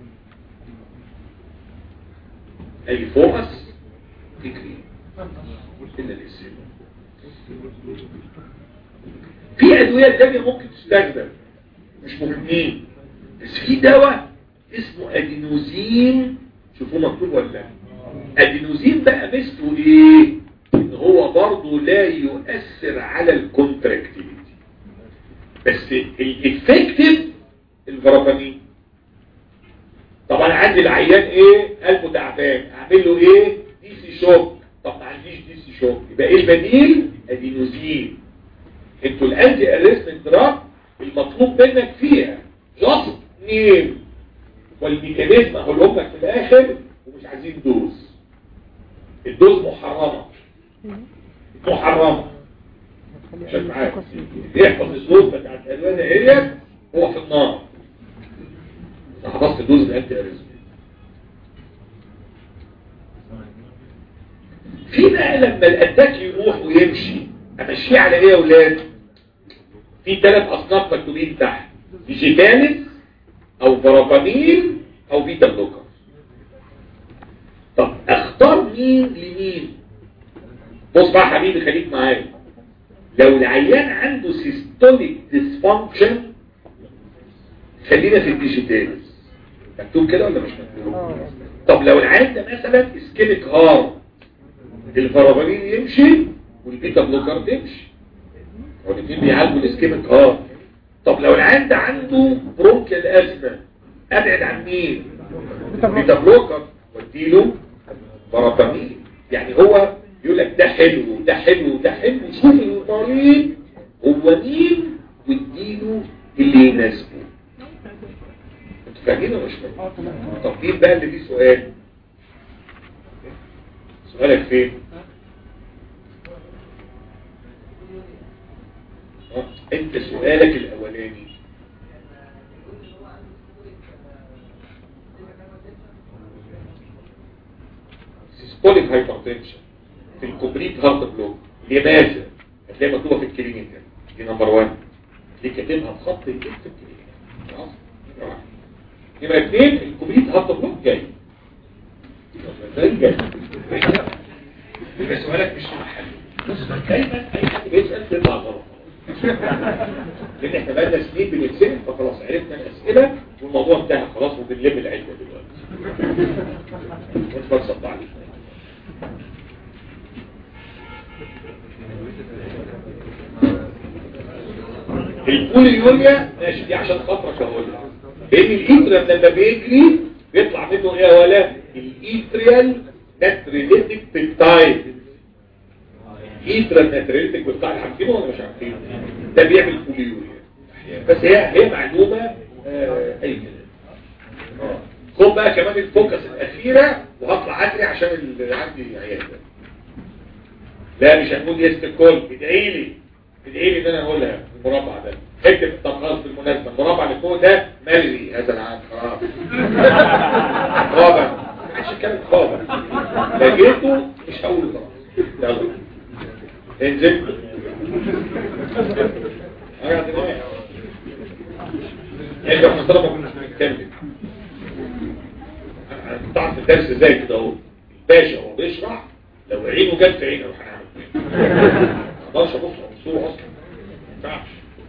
اي فوكس تجري الا الاسينول في ادويه تانية ممكن تستخدم مش مهمين بس في دواء اسمه ادينوزين شوفوه مكتوب ولا لا ادينوزين بقى ميزته ايه ان هو برضه لا يؤثر على الكونتراكتيفيتي بس الافكتيف الفرابامين طبعا عندي العيان ايه قلبه تعبان اعمل له ايه دي سي شوك طب ما عنديش دي سي شوك يبقى ايه البديل ادينوزين انتوا الانتي اريستمنت دراج المطلوب منك فيها جاست نيم والميكانيزم هقول لك في الاخر ومش عايزين دوز الدوز محرمه محرمه عشان معاك يحفظ الدوز بتاعت الالوان دهيت هو في النار أنا حفظت الدوز الانتي اريستمنت في بقى لما الاتاك يروح ويمشي امشيه على ايه يا اولاد في ثلاث اصناف مكتوبين تحت ديجيتاليس او برابامين او بيتا بلوكر طب اختار مين لمين بص بقى يا حبيبي خليك معايا لو العيان عنده سيستوليك ديسفانكشن خلينا في الديجيتاليس مكتوب كده ولا مش مكتوب طب لو العيان ده مثلا اسكيميك هارت الفرابامين يمشي والبيتا بلوكر تمشي هو الاثنين بيعالجوا الاسكيميك هارت طب لو العيان ده عنده برونكيال ازمه ابعد عن مين بيتا بلوكر واديله برابامين يعني هو يقول لك ده حلو ده حلو ده حلو شوف المريض هو مين واديله اللي يناسبه انتوا فاهمين ولا مش فاهمين طب مين بقى اللي فيه سؤال سؤالك فين آه، انت سؤالك الاولاني سيستوليك هايبرتنشن في الكوبريت هارت بلوك لماذا هتلاقي مكتوبه في الكلينيكال دي نمبر 1 دي كاتبها بخط الجد في الكلينيكال خلاص نمرة واحد. نمرة اثنين الكوبريت هارت بلوك جاي جاي جاي يبقى سؤالك مش في محله دايما اي حد بيسال بيطلع غلط لان احنا بقالنا سنين بنتسال فخلاص عرفنا الاسئله والموضوع انتهى خلاص وبنلم العده دلوقتي مش بتصدق عليك البوليوريا ماشي دي عشان خاطرك اقولها لان الايتريال لما بيجري بيطلع منه ايه يا ولا الايتريال ناتريليتيك بيبتايد ايتريال ناتريليتيك بيبتايد عارفينه ولا مش عارفينه ده بيعمل بوليوريا بس هي هي معلومه آه اي كلام آه. خد بقى كمان الفوكس الاخيره وهطلع اجري عشان اللي عندي عيال ده لا مش هنقول يس الكل ادعي لي ادعي لي ان انا اقولها المربع ده اكتب طب خلاص بالمناسبه المربع اللي فوق ده ملغي هذا العام خلاص خابر عشان كان خابر لقيته مش هقول خلاص يلا انزل ارجع دماغي انت احنا طلبة كنا بنتكلم انا كنت قاعد في الدرس زي كده اهو الباشا وهو بيشرح لو عينه جت في عينه اروح اعمل كده ما اقدرش ابص على الصوره اصلا ما ينفعش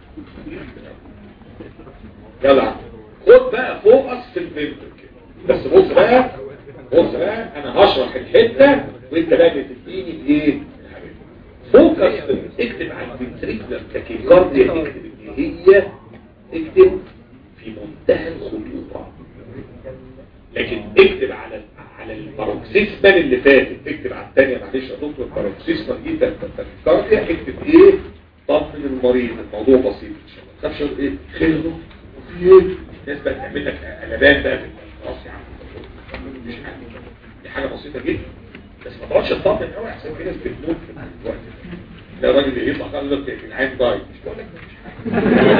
يلا خد بقى فوقس في الفيلتر كده بس بص بقى بص بقى انا هشرح الحته وانت بقى بتديني الايه فوكس اكتب على الفنتريكولار تاكيكارديا اكتب ان هي اكتب في منتهى الخطوره لكن اكتب على على الباروكسيسمال اللي فاتت اكتب على الثانيه معلش يا دكتور الباروكسيسمال دي تاكيكارديا اكتب ايه طمن المريض الموضوع بسيط ان شاء الله ما تخافش ايه خير وفي ايه الناس بقى تعمل لك قلبان بقى في خلاص يا عم مش حاجه دي حاجه بسيطه جدا بس ما تقعدش تطمن قوي احسن في ناس بتموت في الوقت ده ده راجل يطلع قال لك العين ضايع مش بقول لك مش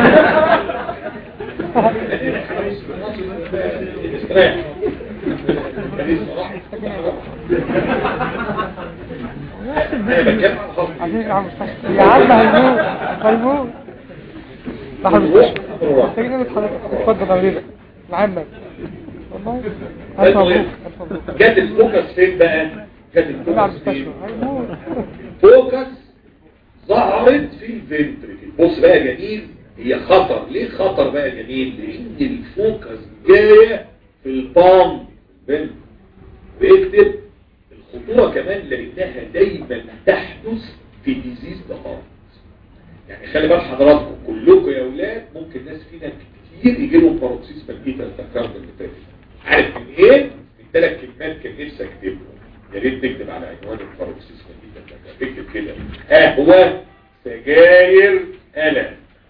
حاجه استريح كان اسمه راح انا بتكلم عن خطر عايزين يا عم مستشفى. يا عم هيموت هيموت راح المستشفى محتاجين نعمل حضرتك اتفضل يا وليدة العمل والله ألف مبروك ألف مبروك جت الفوكس فين بقى جت طلع على الفوكس فين المستشفى هيموت فوكس ظهرت في الفنتريكل بص بقى يا جميل هي خطر ليه خطر بقى يا جميل لان الفوكس جايه في البام بنت بيكتب الخطوره كمان لانها دايما تحدث في ديزيز هارت يعني خلي بال حضراتكم كلكم يا اولاد ممكن ناس فينا كتير يجي لهم باروكسيس بالجيتا التكرار اللي فاتت عارف من ايه؟ من ثلاث كلمات كان نفسي اكتبهم يا ريت نكتب على عنوان الباروكسيس بالجيتا اكتب كده قهوه سجاير قلم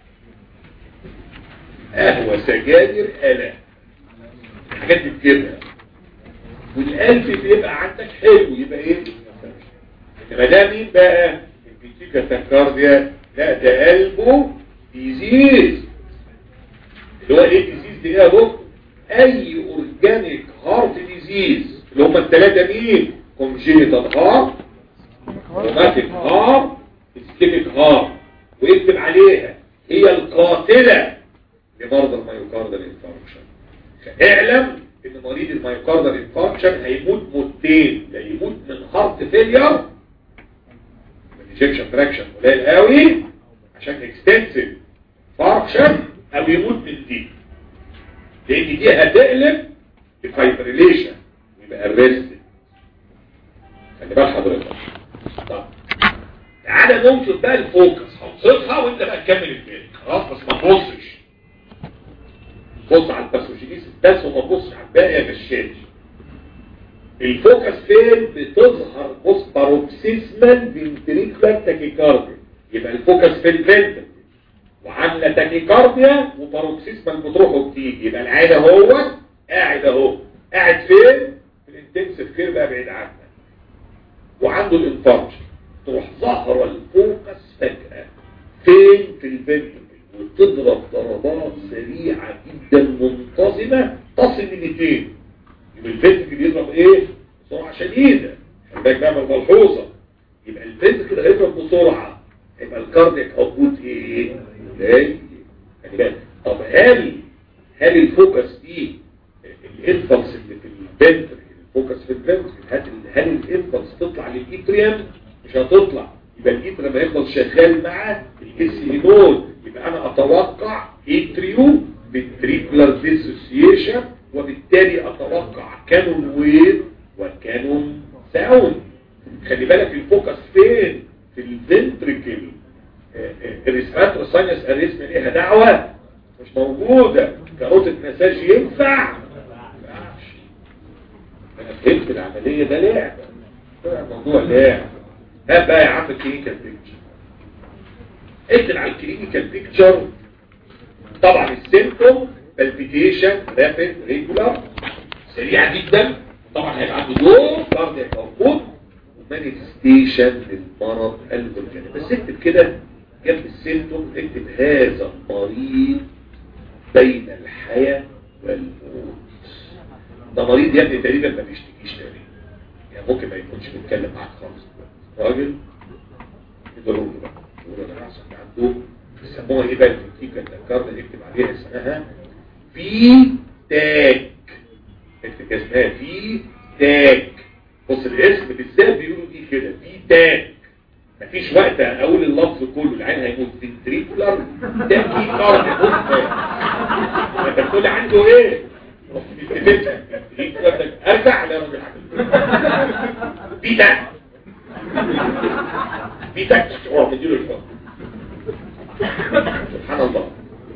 قهوه سجاير قلم الحاجات دي تجيبها والقلب بيبقى عندك حلو يبقى ايه؟ انما ده مين بقى؟ البيتيكا تاكارديا لا ده قلبه ديزيز اللي هو ايه ديزيز دي ايه يا دكتور؟ اي اورجانيك هارت ديزيز اللي هم الثلاثه مين؟ كونجينيتال هارت روماتيك هارت اسكيميك هارت ويكتب عليها هي القاتله لمرضى الميوكاردال انفاركشن اعلم ان مريض الميوكاردال انفاركشن هيموت موتين لا يموت من هارت فيلير من ايجكشن تراكشن قليل قوي عشان اكستنسيف فاركشن او يموت من دي لان دي هتقلب الفايبريليشن يبقى الريست خلي بال حضرتك طب تعالى ننشط بقى الفوكس هنصفها وانت بقى تكمل الباقي خلاص بس ما تبصش بص على الباثوجينيس بس وما تبصش على الباقي يا غشاش الفوكس فين بتظهر بص باروكسيسمال فنتريكولار تاكيكارديا يبقى الفوكس في الفنتر وعامله تاكيكارديا وباروكسيسمال بتروح وبتيجي يبقى العيان اهو قاعد اهو قاعد فين في الانتنسيف كير بقى بعيد عنك وعنده الانفاركشن تروح ظهر الفوكس فجأة فين في الفنتر وتضرب ضربات سريعة جدا منتظمة تصل ل 200 يبقى الفنتر بيضرب ايه بسرعة شديدة خلي بالك بقى من الملحوظة يبقى الفنتر كده هيضرب بسرعة يبقى الكاردياك اوتبوت ايه قليل خلي بالك طب هل هل الفوكس دي الانفلس اللي في الفنتر الفوكس في الفنتر هل هل الانفلس تطلع للإيتريم مش هتطلع يبقى الإيتريم هيفضل شغال مع الاس اينول يبقى انا اتوقع اتريو بالتريبلر ديسوسيشن وبالتالي اتوقع كانون ويف وكانون ساوند خلي بالك الفوكس فين في الفنتريكل الريسباتر ساينس اريزم ليها دعوة مش موجودة كاروتة مساج ينفع ما ينفعش انا فهمت العملية ده لعب ده موضوع لعب هات بقى يا عم الكلينيكال بيكتشر اكتب على الكلينيكال بيكتشر طبعا السيمتوم بالبيتيشن رابيد ريجولار سريعة جدا طبعا هيبقى عنده دور كاردياك موجود ومانيفستيشن للمرض الأورجاني بس اكتب كده جنب السيمتوم اكتب هذا المريض بين الحياة والموت ده مريض يا ابني تقريبا ما بيشتكيش تقريبا يعني ممكن ما يكونش بيتكلم معاك خالص راجل يضروا له بقى يقولوا انا احسن عنده بيسموها ايه بقى التكتيكه اللي ذكرنا نكتب عليها اسمها في تاك اكتب كده اسمها في تاك بص الاسم بالذات بيقولوا دي كده في تاك مفيش وقت اقول اللفظ كله العين هيموت فنتريكولار تاكي كارد انت بتقول عنده ايه رحت بتكتبها فنتريكولار ارجع لا راجل في تاك في تاك روح مديله الفضل سبحان الله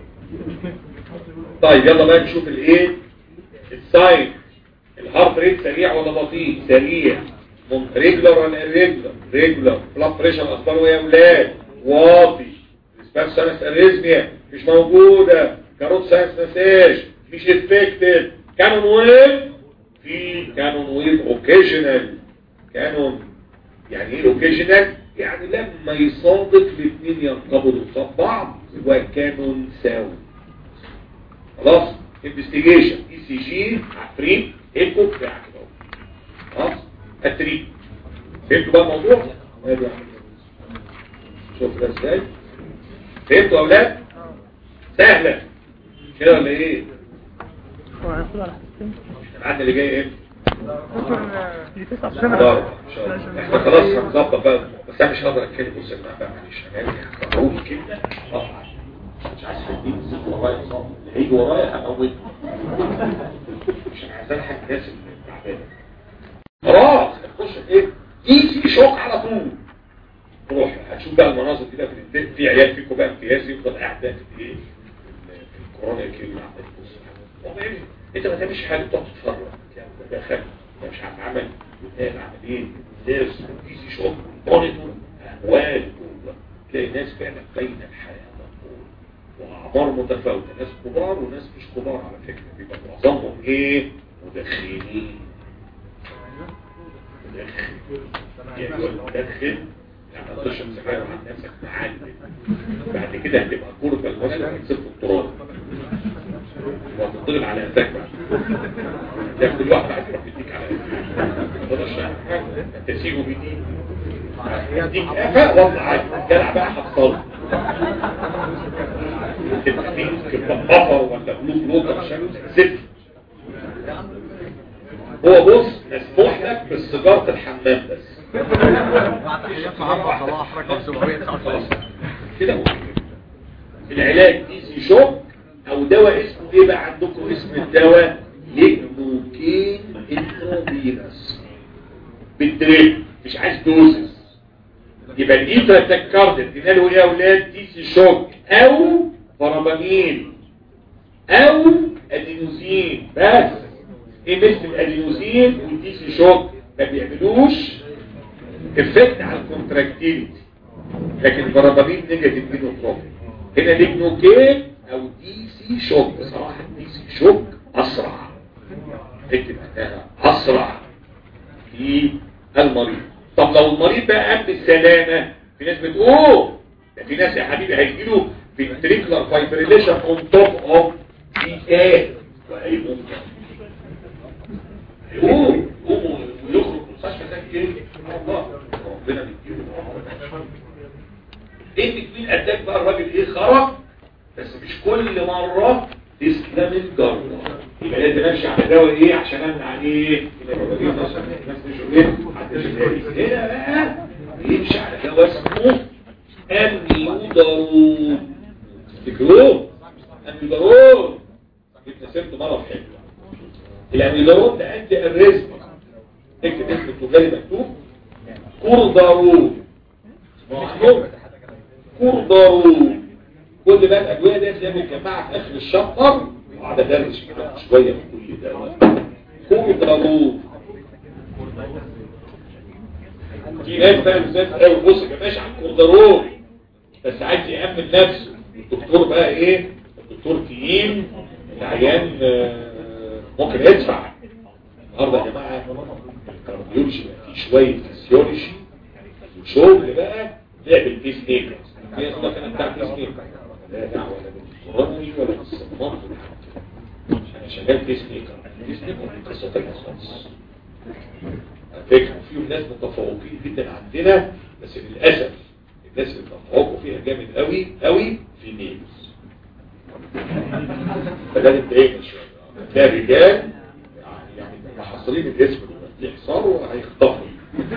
طيب يلا بقى نشوف الايه الساين الهارت ريت سريع ولا بطيء سريع ريجولار ولا ريجولار ريجولار بلاد بريشر اخباره يا اولاد واطي اسباب سانس اريزميا مش موجوده كاروت سانس مساج مش افكتد كانون ويف في كانون ويف اوكيجنال كانون يعني ايه اوكيجنال يعني لما يصادف الاثنين ينقبضوا قصاد بعض يبقى كانون ساوي خلاص انفستيجيشن اي سي جي عفريت ايكو بتاع كده خلاص التريب فهمتوا بقى الموضوع شوف ده ازاي فهمتوا يا اولاد سهله كده ولا ايه هو هياخد على حسين العدد اللي جاي امتى دكتور دي تسعة سنة ضارب ان شاء الله احنا خلاص هنظبط بقى بس انا مش هقدر اتكلم بص يا جماعه بقى معلش انا هقول كده طبعا مش عايز حد يمسك ورايا صح اللي هيجي ورايا هموته مش انا عايز الحق الناس اللي تعبانه خلاص هتخش في ايه دي في شوك على طول روح هتشوف بقى المناظر دي بقى في الانتاج في عيال فيكم بقى امتياز يفضل قاعد بقى في ايه في الكورونا كده عمال يبص طب ايه انت ما تعملش حاجه تقعد تتفرج يعني ده خف ده مش عارف عمل بتاع عمل ايه ناس في شوك مونيتور اموال تلاقي ناس فعلا بين الحياه واعمار متفاوته ناس كبار وناس مش كبار على فكره بيبقى معظمهم ايه مدخنين يعني مدخن يعني تشرب سجاير عن نفسك معلم بعد كده هتبقى كرة المشي هتسيب التراب وهتطلب على قفاك بقى ده كل واحد عايز يروح يديك على قفاك انت سيبه بيديك يديك قفاك وضع عادي جدع بقى حصل تبقى فيه تبقى بفر ولا بلوك لوكر عشان زفت هو بص مسموح لك بالسيجاره الحمام بس كده هو. العلاج دي سي شوك او دواء اسمه ايه بقى عندكم اسم الدواء ليكنوكين انتروفيروس بالدريب مش عايز دوزز يبقى الايترا تكارد ادينا له ايه يا اولاد دي سي شوك او فرابامين او ادينوزين بس ايه مثل الادينوزين والدي سي شوك ما بيعملوش افكت على الكونتراكتيليتي لكن الفرابامين نيجاتيف جينوتروبي هنا ليجنوكين او دي سي شوك بصراحه دي سي شوك اسرع اكتب معناها اسرع في المريض طب لو المريض بقى قام بالسلامه في ناس بتقول ده في ناس يا حبيبي هيجيله ventricular fibrillation on top of PA وهيقوم يقوم يقوم ويخرج من المستشفى ده كتير الله ربنا بيديله ايه تكميل اتاك بقى الراجل ايه خرج بس مش كل مرة تسلم الجرة يبقى لازم امشي على دواء ايه عشان امنع عليه هنا بقى يمشي على دواء اسمه اميودارون تكروه اميودارون جبنا سيرته مرض حلو الاميودارون ده انتي الرزق اكتب اسم التجاري مكتوب كوردارون اسمه كوردارون كل بقى الادويه دي زي متجمعه في اخر الشابتر وقعد ادرس كده شويه من كل دواء كوردارون في ناس بقى بالذات قوي بص يا باشا على الكوردارون بس عايز يأمن نفسه الدكتور بقى ايه الدكتور تقيل العيان آه، ممكن يدفع النهارده يا جماعه الكارديولوجي بقى فيه شويه فيسيولوجي وشغل بقى لعب البيس ميكرز هي اسمها كانت بتاعت اسمي لا دعوة ولا بالقرآن ولا بالصدمات انا شغال تسميك تسميك من قصة الخاص على فكرة فيهم ناس متفوقين جدا عندنا بس للأسف الناس اللي تفوقوا فيها جامد قوي قوي في النيلز فده تضايقنا شوية ده رجال يعني يعني محصلين الاسم يحصلوا هيخطفوا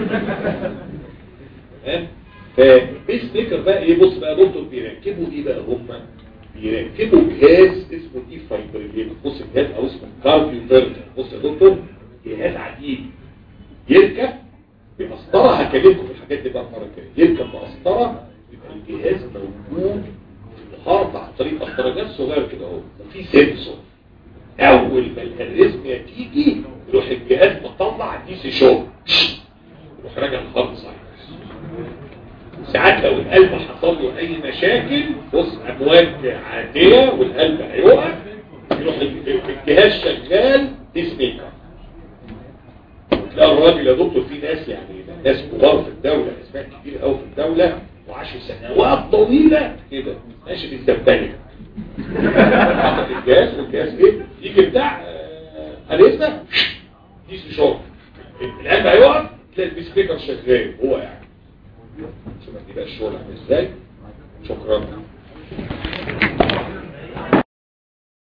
تمام فالبيس ميكر بقى ايه بص بقى دكتور بيركبوا ايه بقى هم بيركبوا جهاز اسمه اي فايبريلين بص الجهاز او اسمه كارديو فيرتر بص يا دكتور جهاز عجيب يركب بمسطرة هكلمكم في الحاجات دي بقى المره الجايه يركب بمسطرة يبقى الجهاز موجود في الهارت عن طريق مسطرجات صغير كده اهو وفي سنسور اول ما الاريزميا تيجي يروح الجهاز مطلع دي سي شوك يروح راجع الهارت صحيح ساعات لو القلب حصل له اي مشاكل بص امواج عادية والقلب هيقف يروح الجهاز شغال تسميكر تلاقي الراجل يا دكتور في ناس يعني ناس كبار في الدولة اسماء كبير قوي في الدولة وعاشوا سنوات طويلة كده ماشي بالزبانية حاطط الجهاز والجهاز ايه يجي بتاع آه، الاسمه ديس شوك القلب هيقف تلاقي السبيكر شغال هو يعني شوف دي بقى الشغل عامل ازاي شكرا